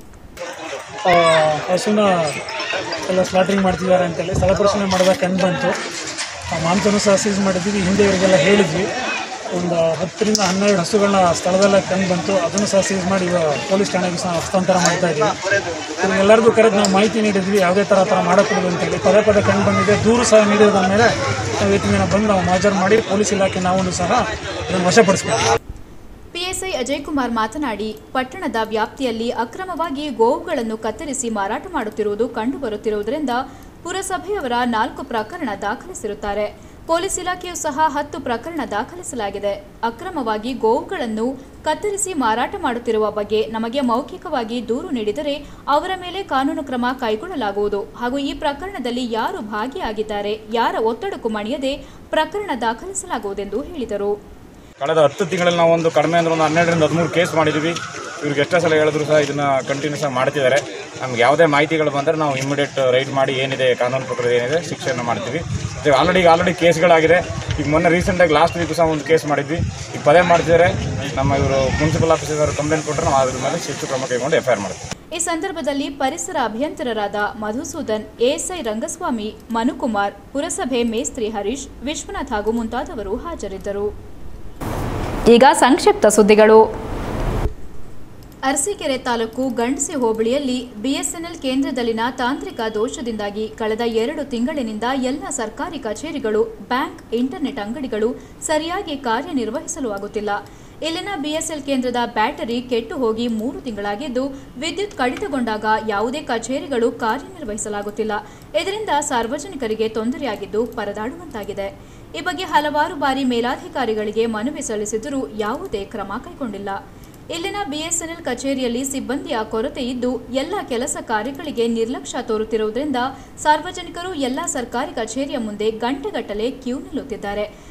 ಆ, ಹಸುನ ಎಲ್ಲ ಸ್ಲಾಟ್ರಿಂಗ್ ಮಾಡ್ತಿದ್ದಾರೆ ಅಂತೇಳಿ ಸ್ಥಳ ಪರಿಶೀಲನೆ ಮಾಡಿದಾಗ ಕಂಡು ಬಂತು ಆ ಮಾಂಸನೂ ಸಹ ಸೀಸ್ ಮಾಡಿದ್ವಿ ಹಿಂದೆ ಇವರಿಗೆಲ್ಲ ಹೇಳಿದ್ವಿ ಒಂದು ಹತ್ತರಿಂದ ಹನ್ನೆರಡು ಹಸುಗಳನ್ನ ಸ್ಥಳದಲ್ಲೇ ಕಂಡು ಬಂತು ಅದನ್ನು ಸಹ ಸೀಸ್ ಮಾಡಿ ಇವಾಗ ಪೊಲೀಸ್ ಠಾಣೆಗೆ ಸಹ ಹಸ್ತಾಂತರ ಮಾಡ್ತಾ ಇದ್ದೀವಿ ಇವ್ರಿಗೆಲ್ಲರಿಗೂ ಕರೆದು ನಾವು ಮಾಹಿತಿ ನೀಡಿದ್ವಿ ಯಾವುದೇ ಥರ ಥರ ಮಾಡக்கூಡದು ಅಂತೇಳಿ ಪದೇ ಪದೇ ಕಂಡು ಬಂದಿದೆ ದೂರು ಸಹ ನೀಡಿದ ಮೇಲೆ ನಾವು ಇವತ್ತಿನ ದಿನ ಬಂದು ನಾವು ಮಾಜರ್ ಮಾಡಿ ಪೊಲೀಸ್ ಇಲಾಖೆ ನಾವು ಸಹ ಅದನ್ನು ವಶಪಡಿಸ್ಬೇಕು ಪಿಎಸ್ಐ ಅಜಯ್ ಕುಮಾರ್ ಮಾತನಾಡಿ ಪಟ್ಟಣದ ವ್ಯಾಪ್ತಿಯಲ್ಲಿ ಅಕ್ರಮವಾಗಿ ಗೋವುಗಳನ್ನು ಕತ್ತರಿಸಿ ಮಾರಾಟ ಮಾಡುತ್ತಿರುವುದು ಕಂಡುಬರುತ್ತಿರುವುದರಿಂದ ಪುರಸಭೆಯವರ ನಾಲ್ಕು ಪ್ರಕರಣ ದಾಖಲಿಸಿರುತ್ತಾರೆ ಪೊಲೀಸ್ ಇಲಾಖೆಯೂ ಸಹ ಹತ್ತು ಪ್ರಕರಣ ದಾಖಲಿಸಲಾಗಿದೆ ಅಕ್ರಮವಾಗಿ ಗೋವುಗಳನ್ನು ಕತ್ತರಿಸಿ ಮಾರಾಟ ಮಾಡುತ್ತಿರುವ ಬಗ್ಗೆ ನಮಗೆ ಮೌಖಿಕವಾಗಿ ದೂರು ನೀಡಿದರೆ ಅವರ ಮೇಲೆ ಕಾನೂನು ಕ್ರಮ ಕೈಗೊಳ್ಳಲಾಗುವುದು ಹಾಗೂ ಈ ಪ್ರಕರಣದಲ್ಲಿ ಯಾರು ಭಾಗಿಯಾಗಿದ್ದಾರೆ ಯಾರ ಒತ್ತಡಕ್ಕೂ ಮಣಿಯದೆ ಪ್ರಕರಣ ದಾಖಲಿಸಲಾಗುವುದೆಂದು ಹೇಳಿದರು ಕಳೆದ ಹತ್ತು ತಿಂಗಳಲ್ಲಿ ನಾವು ಒಂದು ಕಡಿಮೆ ಅಂದ್ರೆ ಒಂದು ಹನ್ನೆರಡರಿಂದ ಹದಿಮೂರು ಕೇಸ್ ಮಾಡಿದ್ವಿ ಇವ್ರಿಗೆ ಎಷ್ಟೇ ಸಲ ಹೇಳಿದ್ರು ಸಹ ಇದನ್ನ ಕಂಟಿನ್ಯೂಸ್ ಆಗಿ ಮಾಡ್ತಿದ್ದಾರೆ ನಮ್ಗೆ ಯಾವುದೇ ಮಾಹಿತಿಗಳು ಬಂದರೆ ನಾವು ಇಮಿಡಿಯೇಟ್ ರೈಡ್ ಮಾಡಿ ಏನಿದೆ ಕಾನೂನು ಪ್ರಕಾರ ಏನಿದೆ ಶಿಕ್ಷೆಯನ್ನು ಮಾಡ್ತೀವಿ ಈಗ ಆಲ್ರೆಡಿ ಈಗ ಆಲ್ರೆಡಿ ಕೇಸ್ಗಳಾಗಿದೆ ಈಗ ಮೊನ್ನೆ ರೀಸೆಂಟಾಗಿ ಲಾಸ್ಟ್ ವೀಕ್ ಸಹ ಒಂದು ಕೇಸ್ ಮಾಡಿದ್ವಿ ಈಗ ಪದೇ ಮಾಡ್ತಿದ್ದಾರೆ ನಮ್ಮ ಇವರು ಮುನ್ಸಿಪಲ್ ಆಫೀಸರ್ ಕಂಪ್ಲೇಂಟ್ ಕೊಟ್ಟರೆ ನಾವು ಅದ್ರ ಮೇಲೆ ಶಿಸ್ತು ಕ್ರಮ ಕೈಗೊಂಡು ಎಫ್ ಐ ಆರ್ ಮಾಡ್ತೀವಿ ಈ ಸಂದರ್ಭದಲ್ಲಿ ಪರಿಸರ ಅಭಿಯಂತರರಾದ ಮಧುಸೂದನ್ ಎಎಸ್ಐ ರಂಗಸ್ವಾಮಿ ಮನುಕುಮಾರ್ ಪುರಸಭೆ ಮೇಸ್ತ್ರಿ ಹರೀಶ್ ವಿಶ್ವನಾಥ್ ಹಾಗೂ ಮುಂತಾದವರು ಹಾಜರಿದ್ದರು ಈಗ ಸಂಕ್ಷಿಪ್ತ ಸುದ್ದಿಗಳು ಅರಸೀಕೆರೆ ತಾಲೂಕು ಗಂಡಸೆ ಹೋಬಳಿಯಲ್ಲಿ ಬಿಎಸ್ಎನ್ಎಲ್ ಕೇಂದ್ರದಲ್ಲಿನ ತಾಂತ್ರಿಕ ದೋಷದಿಂದಾಗಿ ಕಳೆದ ಎರಡು ತಿಂಗಳಿನಿಂದ ಎಲ್ಲ ಸರ್ಕಾರಿ ಕಚೇರಿಗಳು ಬ್ಯಾಂಕ್ ಇಂಟರ್ನೆಟ್ ಅಂಗಡಿಗಳು ಸರಿಯಾಗಿ ಕಾರ್ಯನಿರ್ವಹಿಸಲು ಆಗುತ್ತಿಲ್ಲ ಇಲ್ಲಿನ ಬಿಎಸ್ಎಲ್ ಕೇಂದ್ರದ ಬ್ಯಾಟರಿ ಕೆಟ್ಟು ಹೋಗಿ ಮೂರು ತಿಂಗಳಾಗಿದ್ದು ವಿದ್ಯುತ್ ಕಡಿತಗೊಂಡಾಗ ಯಾವುದೇ ಕಚೇರಿಗಳು ಕಾರ್ಯನಿರ್ವಹಿಸಲಾಗುತ್ತಿಲ್ಲ ಇದರಿಂದ ಸಾರ್ವಜನಿಕರಿಗೆ ತೊಂದರೆಯಾಗಿದ್ದು ಪರದಾಡುವಂತಾಗಿದೆ ಈ ಬಗ್ಗೆ ಹಲವಾರು ಬಾರಿ ಮೇಲಾಧಿಕಾರಿಗಳಿಗೆ ಮನವಿ ಸಲ್ಲಿಸಿದರೂ ಯಾವುದೇ ಕ್ರಮ ಕೈಗೊಂಡಿಲ್ಲ ಇಲ್ಲಿನ ಬಿಎಸ್ಎನ್ಎಲ್ ಕಚೇರಿಯಲ್ಲಿ ಸಿಬ್ಬಂದಿಯ ಕೊರತೆ ಇದ್ದು ಎಲ್ಲ ಕೆಲಸ ಕಾರ್ಯಗಳಿಗೆ ನಿರ್ಲಕ್ಷ್ಯ ತೋರುತ್ತಿರುವುದರಿಂದ ಸಾರ್ವಜನಿಕರು ಎಲ್ಲ ಸರ್ಕಾರಿ ಕಚೇರಿಯ ಮುಂದೆ ಗಂಟೆಗಟ್ಟಲೆ ಕ್ಯೂ ನಿಲ್ಲುತ್ತಿದ್ದಾರೆ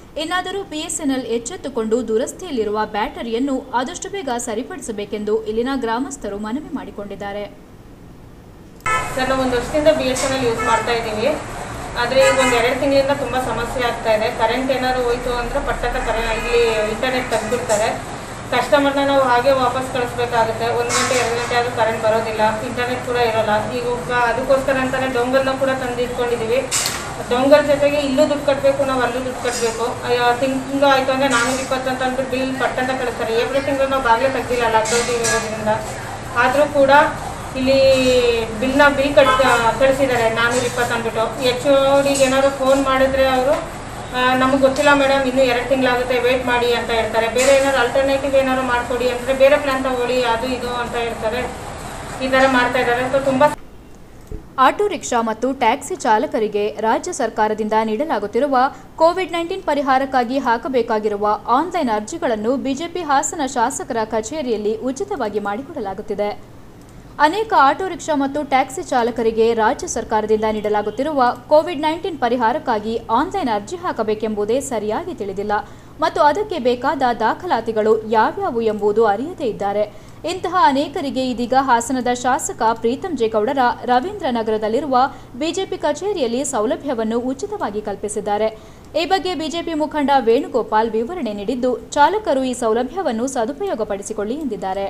ಇನ್ನಾದರೂ ಬಿಎಸ್ಎನ್ಎಲ್ ಎಚ್ಚೆತ್ತುಕೊಂಡು ದುರಸ್ತಿಯಲ್ಲಿರುವ ಬ್ಯಾಟರಿಯನ್ನು ಆದಷ್ಟು ಬೇಗ ಸರಿಪಡಿಸಬೇಕೆಂದು ಇಲ್ಲಿನ ಗ್ರಾಮಸ್ಥರು ಮನವಿ ಮಾಡಿಕೊಂಡಿದ್ದಾರೆ ಸರ್ ನಾವು ಒಂದು ವರ್ಷದಿಂದ B S N L use ಮಾಡ್ತಾ ಇದ್ದೀವಿ ಆದರೆ ಈಗ ಒಂದು ಎರಡು ತಿಂಗಳಿಂದ ತುಂಬ ಸಮಸ್ಯೆ ಆಗ್ತಾ ಇದೆ ಕರೆಂಟ್ ಏನಾದ್ರು ಹೋಯ್ತು ಅಂದರೆ ಪಟ್ಟಕ ಕರೆ ಇಲ್ಲಿ ಇಂಟರ್ನೆಟ್ ತೆಗ್ದುಬಿಡ್ತಾರೆ ಕಸ್ಟಮರ್ನ ನಾವು ಹಾಗೆ ವಾಪಸ್ ಕಳಿಸ್ಬೇಕಾಗುತ್ತೆ ಒಂದು ಗಂಟೆ ಎರಡು ಗಂಟೆ ಆದರೂ ಕರೆಂಟ್ ಬರೋದಿಲ್ಲ ಇಂಟರ್ನೆಟ್ ಕೂಡ ಇರೋಲ್ಲ ಈಗ ಒಬ್ಬ- ಅದಕ್ಕೋಸ್ಕರ ಅಂತಾನೆ ಡೊಂಗಲ್ನ ಕೂಡ ತಂದು ಇಟ್ಕೊಂಡಿದ್ದೀವಿ ಡೊಂಗಲ್ ಜೊತೆಗೆ ಇಲ್ಲೂ ದುಡ್ಡು ಕಟ್ಟಬೇಕು ನಾವು ಅಲ್ಲೂ ದುಡ್ಡು ಕಟ್ಟಬೇಕು ತಿಂಗಳು ಆಯಿತು ಅಂದರೆ ನಾನ್ನೂರ ಇಪ್ಪತ್ತು ಅಂತ ಅಂದ್ಬಿಟ್ಟು ಬಿಲ್ ಪಟ್ಟಂತ ಕಳಿಸ್ತಾರೆ ಏಪ್ರಿಲ್ ತಿಂಗಳು ನಾವು ಬಾಗಿಲೇ ತೆಗ್ದಿಲ್ಲ ಲಾಕ್ಡೌನ್ ಇರೋದ್ರಿಂದ ಆದರೂ ಕೂಡ ಇಲ್ಲಿ ಬಿಲ್ನ ಬಿಲ್ ಕಟ್ ಕಳಿಸಿದ್ದಾರೆ ನಾನ್ನೂರ ಇಪ್ಪತ್ತು ಅಂದ್ಬಿಟ್ಟು ಎಚ್ ಡಿಗೆ ಏನಾದ್ರು ಫೋನ್ ಮಾಡಿದ್ರೆ ಅವರು ನಮಗೆ ಗೊತ್ತಿಲ್ಲ ಮೇಡಮ್ ಇನ್ನೂ ಎರಡು ತಿಂಗಳಾಗುತ್ತೆ ವೇಟ್ ಮಾಡಿ ಅಂತ ಹೇಳ್ತಾರೆ ಬೇರೆ ಏನಾದ್ರು ಅಲ್ಟರ್ನೇಟಿವ್ ಏನಾದ್ರು ಮಾಡಿಕೊಡಿ ಅಂದರೆ ಬೇರೆ ಪ್ಲ್ಯಾನ್ ತಗೊಳ್ಳಿ ಅದು ಇದು ಅಂತ ಹೇಳ್ತಾರೆ ಈ ಥರ ಮಾಡ್ತಾ ಇದ್ದಾರೆ ಸೊ ತುಂಬ ಆಟೋ ರಿಕ್ಷಾ ಮತ್ತು ಟ್ಯಾಕ್ಸಿ ಚಾಲಕರಿಗೆ ರಾಜ್ಯ ಸರ್ಕಾರದಿಂದ ನೀಡಲಾಗುತ್ತಿರುವ ಕೋವಿಡ್ ನೈನ್ಟೀನ್ ಪರಿಹಾರಕ್ಕಾಗಿ ಹಾಕಬೇಕಾಗಿರುವ ಆನ್ಲೈನ್ ಅರ್ಜಿಗಳನ್ನು ಬಿಜೆಪಿ ಹಾಸನ ಶಾಸಕರ ಕಚೇರಿಯಲ್ಲಿ ಉಚಿತವಾಗಿ ಮಾಡಿಕೊಡಲಾಗುತ್ತಿದೆ ಅನೇಕ ಆಟೋ ರಿಕ್ಷಾ ಮತ್ತು ಟ್ಯಾಕ್ಸಿ ಚಾಲಕರಿಗೆ ರಾಜ್ಯ ಸರ್ಕಾರದಿಂದ ನೀಡಲಾಗುತ್ತಿರುವ ಕೋವಿಡ್ ನೈನ್ಟೀನ್ ಪರಿಹಾರಕ್ಕಾಗಿ ಆನ್ಲೈನ್ ಅರ್ಜಿ ಹಾಕಬೇಕೆಂಬುದೇ ಸರಿಯಾಗಿ ತಿಳಿದಿಲ್ಲ ಮತ್ತು ಅದಕ್ಕೆ ಬೇಕಾದ ದಾಖಲಾತಿಗಳು ಯಾವ್ಯಾವು ಎಂಬುದು ಅರಿಯದೇ ಇದ್ದಾರೆ ಇಂತಹ ಅನೇಕರಿಗೆ ಇದೀಗ ಹಾಸನದ ಶಾಸಕ ಪ್ರೀತಂ ಜೇಗೌಡರ ರವೀಂದ್ರ ನಗರದಲ್ಲಿರುವ ಬಿಜೆಪಿ ಕಚೇರಿಯಲ್ಲಿ ಸೌಲಭ್ಯವನ್ನು ಉಚಿತವಾಗಿ ಕಲ್ಪಿಸಿದ್ದಾರೆ ಈ ಬಗ್ಗೆ ಬಿಜೆಪಿ ಮುಖಂಡ ವೇಣುಗೋಪಾಲ್ ವಿವರಣೆ ನೀಡಿದ್ದು ಚಾಲಕರು ಈ ಸೌಲಭ್ಯವನ್ನು ಸದುಪಯೋಗಪಡಿಸಿಕೊಳ್ಳಿ ಎಂದಿದ್ದಾರೆ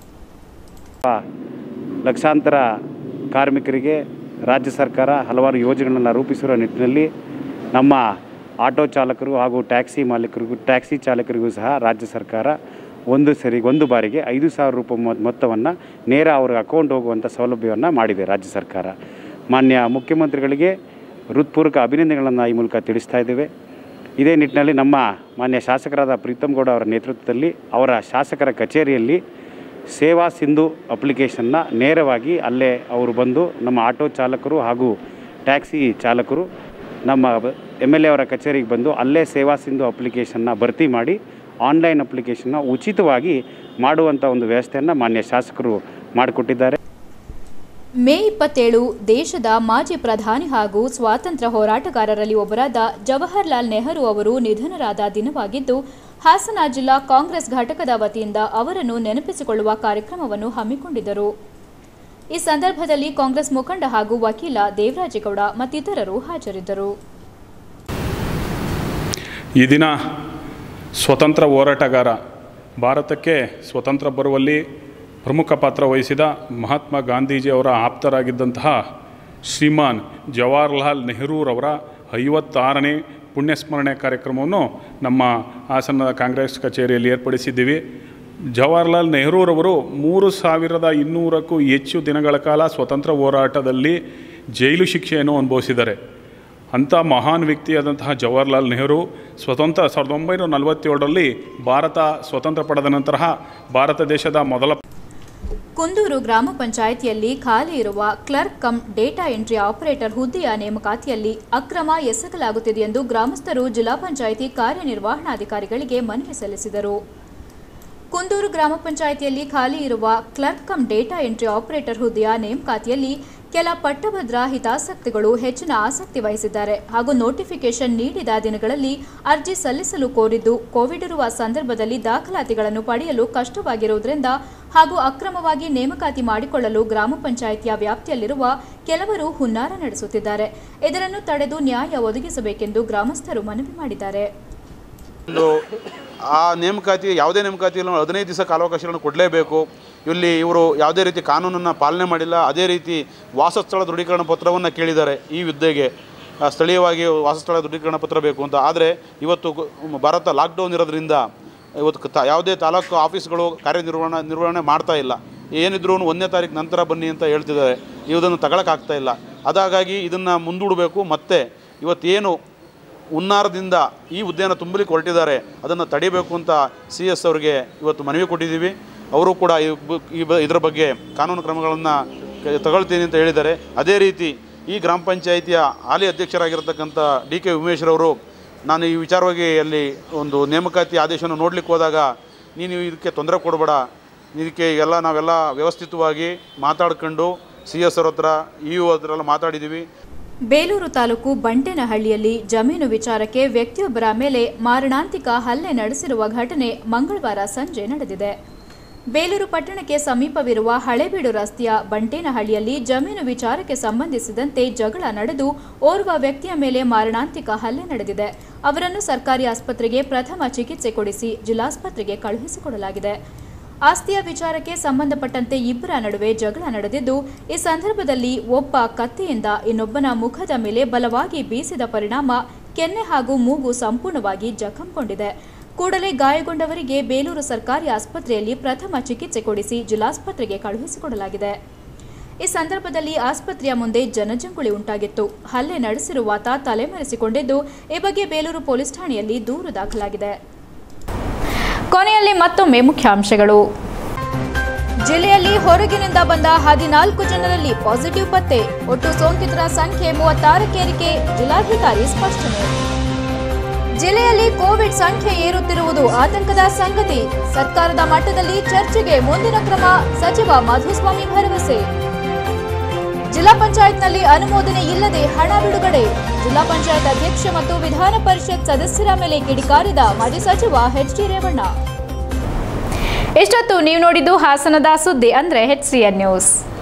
ಲಕ್ಷಾಂತರ ಕಾರ್ಮಿಕರಿಗೆ ರಾಜ್ಯ ಸರ್ಕಾರ ಹಲವಾರು ಯೋಜನೆಗಳನ್ನು ರೂಪಿಸಿರುವ ನಿಟ್ಟಿನಲ್ಲಿ ನಮ್ಮ ಆಟೋ ಚಾಲಕರು ಹಾಗೂ ಟ್ಯಾಕ್ಸಿ ಮಾಲೀಕರಿಗೂ ಟ್ಯಾಕ್ಸಿ ಚಾಲಕರಿಗೂ ಸಹ ರಾಜ್ಯ ಸರ್ಕಾರ ಒಂದು ಸರಿ ಒಂದು ಬಾರಿಗೆ ಐದು ಸಾವಿರ ರೂಪಾಯಿ ಮೊತ್- ಮೊತ್ತವನ್ನು ನೇರ ಅವ್ರ ಅಕೌಂಟ್ ಹೋಗುವಂಥ ಸೌಲಭ್ಯವನ್ನು ಮಾಡಿದೆ ರಾಜ್ಯ ಸರ್ಕಾರ ಮಾನ್ಯ ಮುಖ್ಯಮಂತ್ರಿಗಳಿಗೆ ಹೃತ್ಪೂರ್ವಕ ಅಭಿನಂದನೆಗಳನ್ನು ಈ ಮೂಲಕ ತಿಳಿಸ್ತಾ ಇದ್ದೇವೆ ಇದೇ ನಿಟ್ಟಿನಲ್ಲಿ ನಮ್ಮ ಮಾನ್ಯ ಶಾಸಕರಾದ ಪ್ರೀತಮ್ ಗೌಡ ಅವರ ನೇತೃತ್ವದಲ್ಲಿ ಅವರ ಶಾಸಕರ ಕಚೇರಿಯಲ್ಲಿ ಸೇವಾ ಸಿಂಧು ಅಪ್ಲಿಕೇಶನ್ನ ನೇರವಾಗಿ ಅಲ್ಲೇ ಅವರು ಬಂದು ನಮ್ಮ ಆಟೋ ಚಾಲಕರು ಹಾಗೂ ಟ್ಯಾಕ್ಸಿ ಚಾಲಕರು ನಮ್ಮ ಎಮ್ ಎಲ್ ಎ ಅವರ ಕಚೇರಿಗೆ ಬಂದು ಅಲ್ಲೇ ಸೇವಾ ಸಿಂಧು ಅಪ್ಲಿಕೇಶನ್ನ ಭರ್ತಿ ಮಾಡಿ ಆನ್ಲೈನ್ ಅಪ್ಲಿಕೇಶನ್ನ ಉಚಿತವಾಗಿ ಮಾಡುವಂಥ ಒಂದು ವ್ಯವಸ್ಥೆಯನ್ನು ಮಾನ್ಯ ಶಾಸಕರು ಮಾಡಿಕೊಟ್ಟಿದ್ದಾರೆ ಮೇ ಇಪ್ಪತ್ತೇಳು ದೇಶದ ಮಾಜಿ ಪ್ರಧಾನಿ ಹಾಗೂ ಸ್ವಾತಂತ್ರ್ಯ ಹೋರಾಟಗಾರರಲ್ಲಿ ಒಬ್ಬರಾದ ಜವಾಹರ್ಲಾಲ್ ನೆಹರು ಅವರು ನಿಧನರಾದ ದಿನವಾಗಿದ್ದು ಹಾಸನ ಜಿಲ್ಲಾ ಕಾಂಗ್ರೆಸ್ ಘಟಕದ ವತಿಯಿಂದ ಅವರನ್ನು ನೆನಪಿಸಿಕೊಳ್ಳುವ ಕಾರ್ಯಕ್ರಮವನ್ನು ಹಮ್ಮಿಕೊಂಡಿದ್ದರು ಈ ಸಂದರ್ಭದಲ್ಲಿ ಕಾಂಗ್ರೆಸ್ ಮುಖಂಡ ಹಾಗೂ ವಕೀಲ ದೇವರಾಜೇಗೌಡ ಮತ್ತಿತರರು ಹಾಜರಿದ್ದರು ಈ ದಿನ ಸ್ವತಂತ್ರ ಹೋರಾಟಗಾರ ಭಾರತಕ್ಕೆ ಸ್ವತಂತ್ರ ಬರುವಲ್ಲಿ ಪ್ರಮುಖ ಪಾತ್ರ ವಹಿಸಿದ ಮಹಾತ್ಮ ಗಾಂಧೀಜಿಯವರ ಆಪ್ತರಾಗಿದ್ದಂತಹ ಶ್ರೀಮಾನ್ ಜವಾಹರ್ಲಾಲ್ ನೆಹರೂರವರ ಐವತ್ತಾರನೇ ಪುಣ್ಯಸ್ಮರಣೆ ಕಾರ್ಯಕ್ರಮವನ್ನು ನಮ್ಮ ಹಾಸನದ ಕಾಂಗ್ರೆಸ್ ಕಚೇರಿಯಲ್ಲಿ ಏರ್ಪಡಿಸಿದ್ದೀವಿ ಜವಾಹರ್ಲಾಲ್ ನೆಹರೂರವರು ಮೂರು ಸಾವಿರದ ಇನ್ನೂರಕ್ಕೂ ಹೆಚ್ಚು ದಿನಗಳ ಕಾಲ ಸ್ವತಂತ್ರ ಹೋರಾಟದಲ್ಲಿ ಜೈಲು ಶಿಕ್ಷೆಯನ್ನು ಅನುಭವಿಸಿದ್ದಾರೆ ಅಂಥ ಮಹಾನ್ ವ್ಯಕ್ತಿಯಾದಂತಹ ಜವಾಹರ್ಲಾಲ್ ನೆಹರು ಸ್ವತಂತ್ರ ಸಾವಿರದ ಒಂಬೈನೂರ ನಲವತ್ತೇಳರಲ್ಲಿ ಭಾರತ ಸ್ವತಂತ್ರ ಪಡೆದ ನಂತರ ಭಾರತ ದೇಶದ ಮೊದಲ ಕುಂದೂರು ಗ್ರಾಮ ಪಂಚಾಯಿತಿಯಲ್ಲಿ ಖಾಲಿ ಇರುವ clerk cum data entry operator ಹುದ್ದೆಯ ನೇಮಕಾತಿಯಲ್ಲಿ ಅಕ್ರಮ ಎಸಗಲಾಗುತ್ತಿದೆ ಎಂದು ಗ್ರಾಮಸ್ಥರು ಜಿಲ್ಲಾ ಪಂಚಾಯಿತಿ ಕಾರ್ಯನಿರ್ವಹಣಾಧಿಕಾರಿಗಳಿಗೆ ಮನವಿ ಸಲ್ಲಿಸಿದರು ಕುಂದೂರು ಗ್ರಾಮ ಪಂಚಾಯಿತಿಯಲ್ಲಿ ಖಾಲಿ ಇರುವ clerk cum data entry operator ಹುದ್ದೆಯ ನೇಮಕಾತಿಯಲ್ಲಿ ಕೆಲ ಪಟ್ಟಭದ್ರ ಹಿತಾಸಕ್ತಿಗಳು ಹೆಚ್ಚಿನ ಆಸಕ್ತಿ ವಹಿಸಿದ್ದಾರೆ ಹಾಗೂ ನೋಟಿಫಿಕೇಶನ್ ನೀಡಿದ ದಿನಗಳಲ್ಲಿ ಅರ್ಜಿ ಸಲ್ಲಿಸಲು ಕೋರಿದ್ದು ಕೋವಿಡ್ ಇರುವ ಸಂದರ್ಭದಲ್ಲಿ ದಾಖಲಾತಿಗಳನ್ನು ಪಡೆಯಲು ಕಷ್ಟವಾಗಿರುವುದರಿಂದ ಹಾಗೂ ಅಕ್ರಮವಾಗಿ ನೇಮಕಾತಿ ಮಾಡಿಕೊಳ್ಳಲು ಗ್ರಾಮ ಪಂಚಾಯಿತಿಯ ವ್ಯಾಪ್ತಿಯಲ್ಲಿರುವ ಕೆಲವರು ಹುನ್ನಾರ ನಡೆಸುತ್ತಿದ್ದಾರೆ ಇದನ್ನು ತಡೆದು ನ್ಯಾಯ ಒದಗಿಸಬೇಕೆಂದು ಗ್ರಾಮಸ್ಥರು ಮನವಿ ಮಾಡಿದ್ದಾರೆ ಒಂದು ಆ ನೇಮಕಾತಿ ಯಾವುದೇ ನೇಮಕಾತಿಯಲ್ಲಿ ಹದಿನೈದು ದಿವಸ ಕಾಲಾವಕಾಶಗಳನ್ನು ಕೊಡಲೇಬೇಕು ಇಲ್ಲಿ ಇವರು ಯಾವುದೇ ರೀತಿ ಕಾನೂನನ್ನು ಪಾಲನೆ ಮಾಡಿಲ್ಲ ಅದೇ ರೀತಿ ವಾಸಸ್ಥಳ ದೃಢೀಕರಣ ಪತ್ರವನ್ನು ಕೇಳಿದ್ದಾರೆ ಈ ಹುದ್ದೆಗೆ ಆ, ಸ್ಥಳೀಯವಾಗಿ ವಾಸಸ್ಥಳ ದೃಢೀಕರಣ ಪತ್ರ ಬೇಕು ಅಂತ ಆದರೆ ಇವತ್ತು ಗು- ಭಾರತ ಲಾಕ್ಡೌನ್ ಇರೋದ್ರಿಂದ ಇವತ್ತು ತ ಯಾವುದೇ ತಾಲೂಕು ಆಫೀಸ್ಗಳು ಕಾರ್ಯನಿರ್ವಹಣಾ ನಿರ್ವಹಣೆ ಮಾಡ್ತಾ ಇಲ್ಲ ಏನಿದ್ರು ಒಂದನೇ ತಾರೀಕು ನಂತರ ಬನ್ನಿ ಅಂತ ಹೇಳ್ತಿದ್ದಾರೆ ಇದನ್ನು ತಗೊಳಕ್ಕಾಗ್ತಾ ಇಲ್ಲ ಅದಾಗಾಗಿ ಇದನ್ನು ಮುಂದೂಡಬೇಕು ಮತ್ತು ಇವತ್ತೇನು ಹುನ್ನಾರದಿಂದ ಈ ಹುದ್ದೆಯನ್ನು ತುಂಬಲಿಕ್ಕೆ ಹೊರಟಿದ್ದಾರೆ ಅದನ್ನು ತಡಿಬೇಕು ಅಂತ ಸಿ ಎಸ್ ಅವರಿಗೆ ಇವತ್ತು ಮನವಿ ಕೊಟ್ಟಿದ್ದೀವಿ ಅವರು ಕೂಡ ಈ ಬ- ಈ ಬ- ಇದರ ಬಗ್ಗೆ ಕಾನೂನು ಕ್ರಮಗಳನ್ನು ತಗೊಳ್ತೀನಿ ಅಂತ ಹೇಳಿದ್ದಾರೆ ಅದೇ ರೀತಿ ಈ ಗ್ರಾಮ ಪಂಚಾಯಿತಿಯ ಹಾಲಿ ಅಧ್ಯಕ್ಷರಾಗಿರ್ತಕ್ಕಂಥ ಡಿ ಕೆ ಉಮೇಶ್ರವರು ನಾನು ಈ ವಿಚಾರವಾಗಿ ಅಲ್ಲಿ ಒಂದು ನೇಮಕಾತಿ ಆದೇಶವನ್ನು ನೋಡಲಿಕ್ಕೆ ಹೋದಾಗ ನೀನು ಇದಕ್ಕೆ ತೊಂದರೆ ಕೊಡಬೇಡ ಇದಕ್ಕೆ ಎಲ್ಲ ನಾವೆಲ್ಲ ವ್ಯವಸ್ಥಿತವಾಗಿ ಮಾತಾಡ್ಕೊಂಡು ಸಿ ಎಸ್ ಅವ್ರ ಹತ್ರ ಇ ಯು ಹತ್ರ ಎಲ್ಲ ಮಾತಾಡಿದ್ದೀವಿ ಬೇಲೂರು ತಾಲೂಕು ಬಂಟೇನಹಳ್ಳಿಯಲ್ಲಿ ಜಮೀನು ವಿಚಾರಕ್ಕೆ ವ್ಯಕ್ತಿಯೊಬ್ಬರ ಮೇಲೆ ಮಾರಣಾಂತಿಕ ಹಲ್ಲೆ ನಡೆಸಿರುವ ಘಟನೆ ಮಂಗಳವಾರ ಸಂಜೆ ನಡೆದಿದೆ ಬೇಲೂರು ಪಟ್ಟಣಕ್ಕೆ ಸಮೀಪವಿರುವ ಹಳೇಬೀಡು ರಸ್ತೆಯ ಬಂಟೇನಹಳ್ಳಿಯಲ್ಲಿ ಜಮೀನು ವಿಚಾರಕ್ಕೆ ಸಂಬಂಧಿಸಿದಂತೆ ಜಗಳ ನಡೆದು ಓರ್ವ ವ್ಯಕ್ತಿಯ ಮೇಲೆ ಮಾರಣಾಂತಿಕ ಹಲ್ಲೆ ನಡೆದಿದೆ ಅವರನ್ನು ಸರ್ಕಾರಿ ಆಸ್ಪತ್ರೆಗೆ ಪ್ರಥಮ ಚಿಕಿತ್ಸೆ ಕೊಡಿಸಿ ಜಿಲ್ಲಾಸ್ಪತ್ರೆಗೆ ಕಳುಹಿಸಿಕೊಡಲಾಗಿದೆ ಆಸ್ತಿಯ ವಿಚಾರಕ್ಕೆ ಸಂಬಂಧಪಟ್ಟಂತೆ ಇಬ್ಬರ ನಡುವೆ ಜಗಳ ನಡೆದಿದ್ದು ಈ ಸಂದರ್ಭದಲ್ಲಿ ಒಬ್ಬ ಕತ್ತಿಯಿಂದ ಇನ್ನೊಬ್ಬನ ಮುಖದ ಮೇಲೆ ಬಲವಾಗಿ ಬೀಸಿದ ಪರಿಣಾಮ ಕೆನ್ನೆ ಹಾಗೂ ಮೂಗು ಸಂಪೂರ್ಣವಾಗಿ ಜಖಂಗೊಂಡಿದೆ ಕೂಡಲೇ ಗಾಯಗೊಂಡವರಿಗೆ ಬೇಲೂರು ಸರ್ಕಾರಿ ಆಸ್ಪತ್ರೆಯಲ್ಲಿ ಪ್ರಥಮ ಚಿಕಿತ್ಸೆ ಕೊಡಿಸಿ ಜಿಲ್ಲಾಸ್ಪತ್ರೆಗೆ ಕಳುಹಿಸಿಕೊಡಲಾಗಿದೆ ಈ ಸಂದರ್ಭದಲ್ಲಿ ಆಸ್ಪತ್ರೆಯ ಮುಂದೆ ಜನಜಂಗುಳಿ ಉಂಟಾಗಿತ್ತು ಹಲ್ಲೆ ನಡೆಸಿರುವಾತ ತಲೆಮರೆಸಿಕೊಂಡಿದ್ದು ಈ ಬಗ್ಗೆ ಬೇಲೂರು ಪೊಲೀಸ್ ಠಾಣೆಯಲ್ಲಿ ದೂರು ದಾಖಲಾಗಿದೆ ಕೊನೆಯಲ್ಲಿ ಮತ್ತೊಮ್ಮೆ ಮುಖ್ಯಾಂಶಗಳು ಜಿಲ್ಲೆಯಲ್ಲಿ ಹೊರಗಿನಿಂದ ಬಂದ ಹದಿನಾಲ್ಕು ಜನರಲ್ಲಿ ಪಾಸಿಟಿವ್ ಪತ್ತೆ ಒಟ್ಟು ಸೋಂಕಿತರ ಸಂಖ್ಯೆ ಮೂವತ್ತಾರಕ್ಕೇರಿಕೆ ಜಿಲ್ಲಾಧಿಕಾರಿ ಸ್ಪಷ್ಟನೆ ಜಿಲ್ಲೆಯಲ್ಲಿ ಕೋವಿಡ್ ಸಂಖ್ಯೆ ಏರುತ್ತಿರುವುದು ಆತಂಕದ ಸಂಗತಿ ಸರ್ಕಾರದ ಮಟ್ಟದಲ್ಲಿ ಚರ್ಚೆಗೆ ಮುಂದಿನ ಕ್ರಮ ಸಚಿವ ಮಾಧುಸ್ವಾಮಿ ಭರವಸೆ ಜಿಲ್ಲಾ ಪಂಚಾಯತ್ನಲ್ಲಿ ಅನುಮೋದನೆ ಇಲ್ಲದೆ ಹಣ ಬಿಡುಗಡೆ ಜಿಲ್ಲಾ ಪಂಚಾಯತ್ ಅಧ್ಯಕ್ಷ ಮತ್ತು ವಿಧಾನ ಪರಿಷತ್ ಸದಸ್ಯರ ಮೇಲೆ ಕಿಡಿಕಾರಿದ ಮಾಜಿ ಸಚಿವ ಎಚ್ ಡಿ ರೇವಣ್ಣ ಇಷ್ಟೊತ್ತು ನೀವು ನೋಡಿದ್ದು ಹಾಸನದ ಸುದ್ದಿ ಅಂದ್ರೆ ಎಚ್ ನ್ಯೂಸ್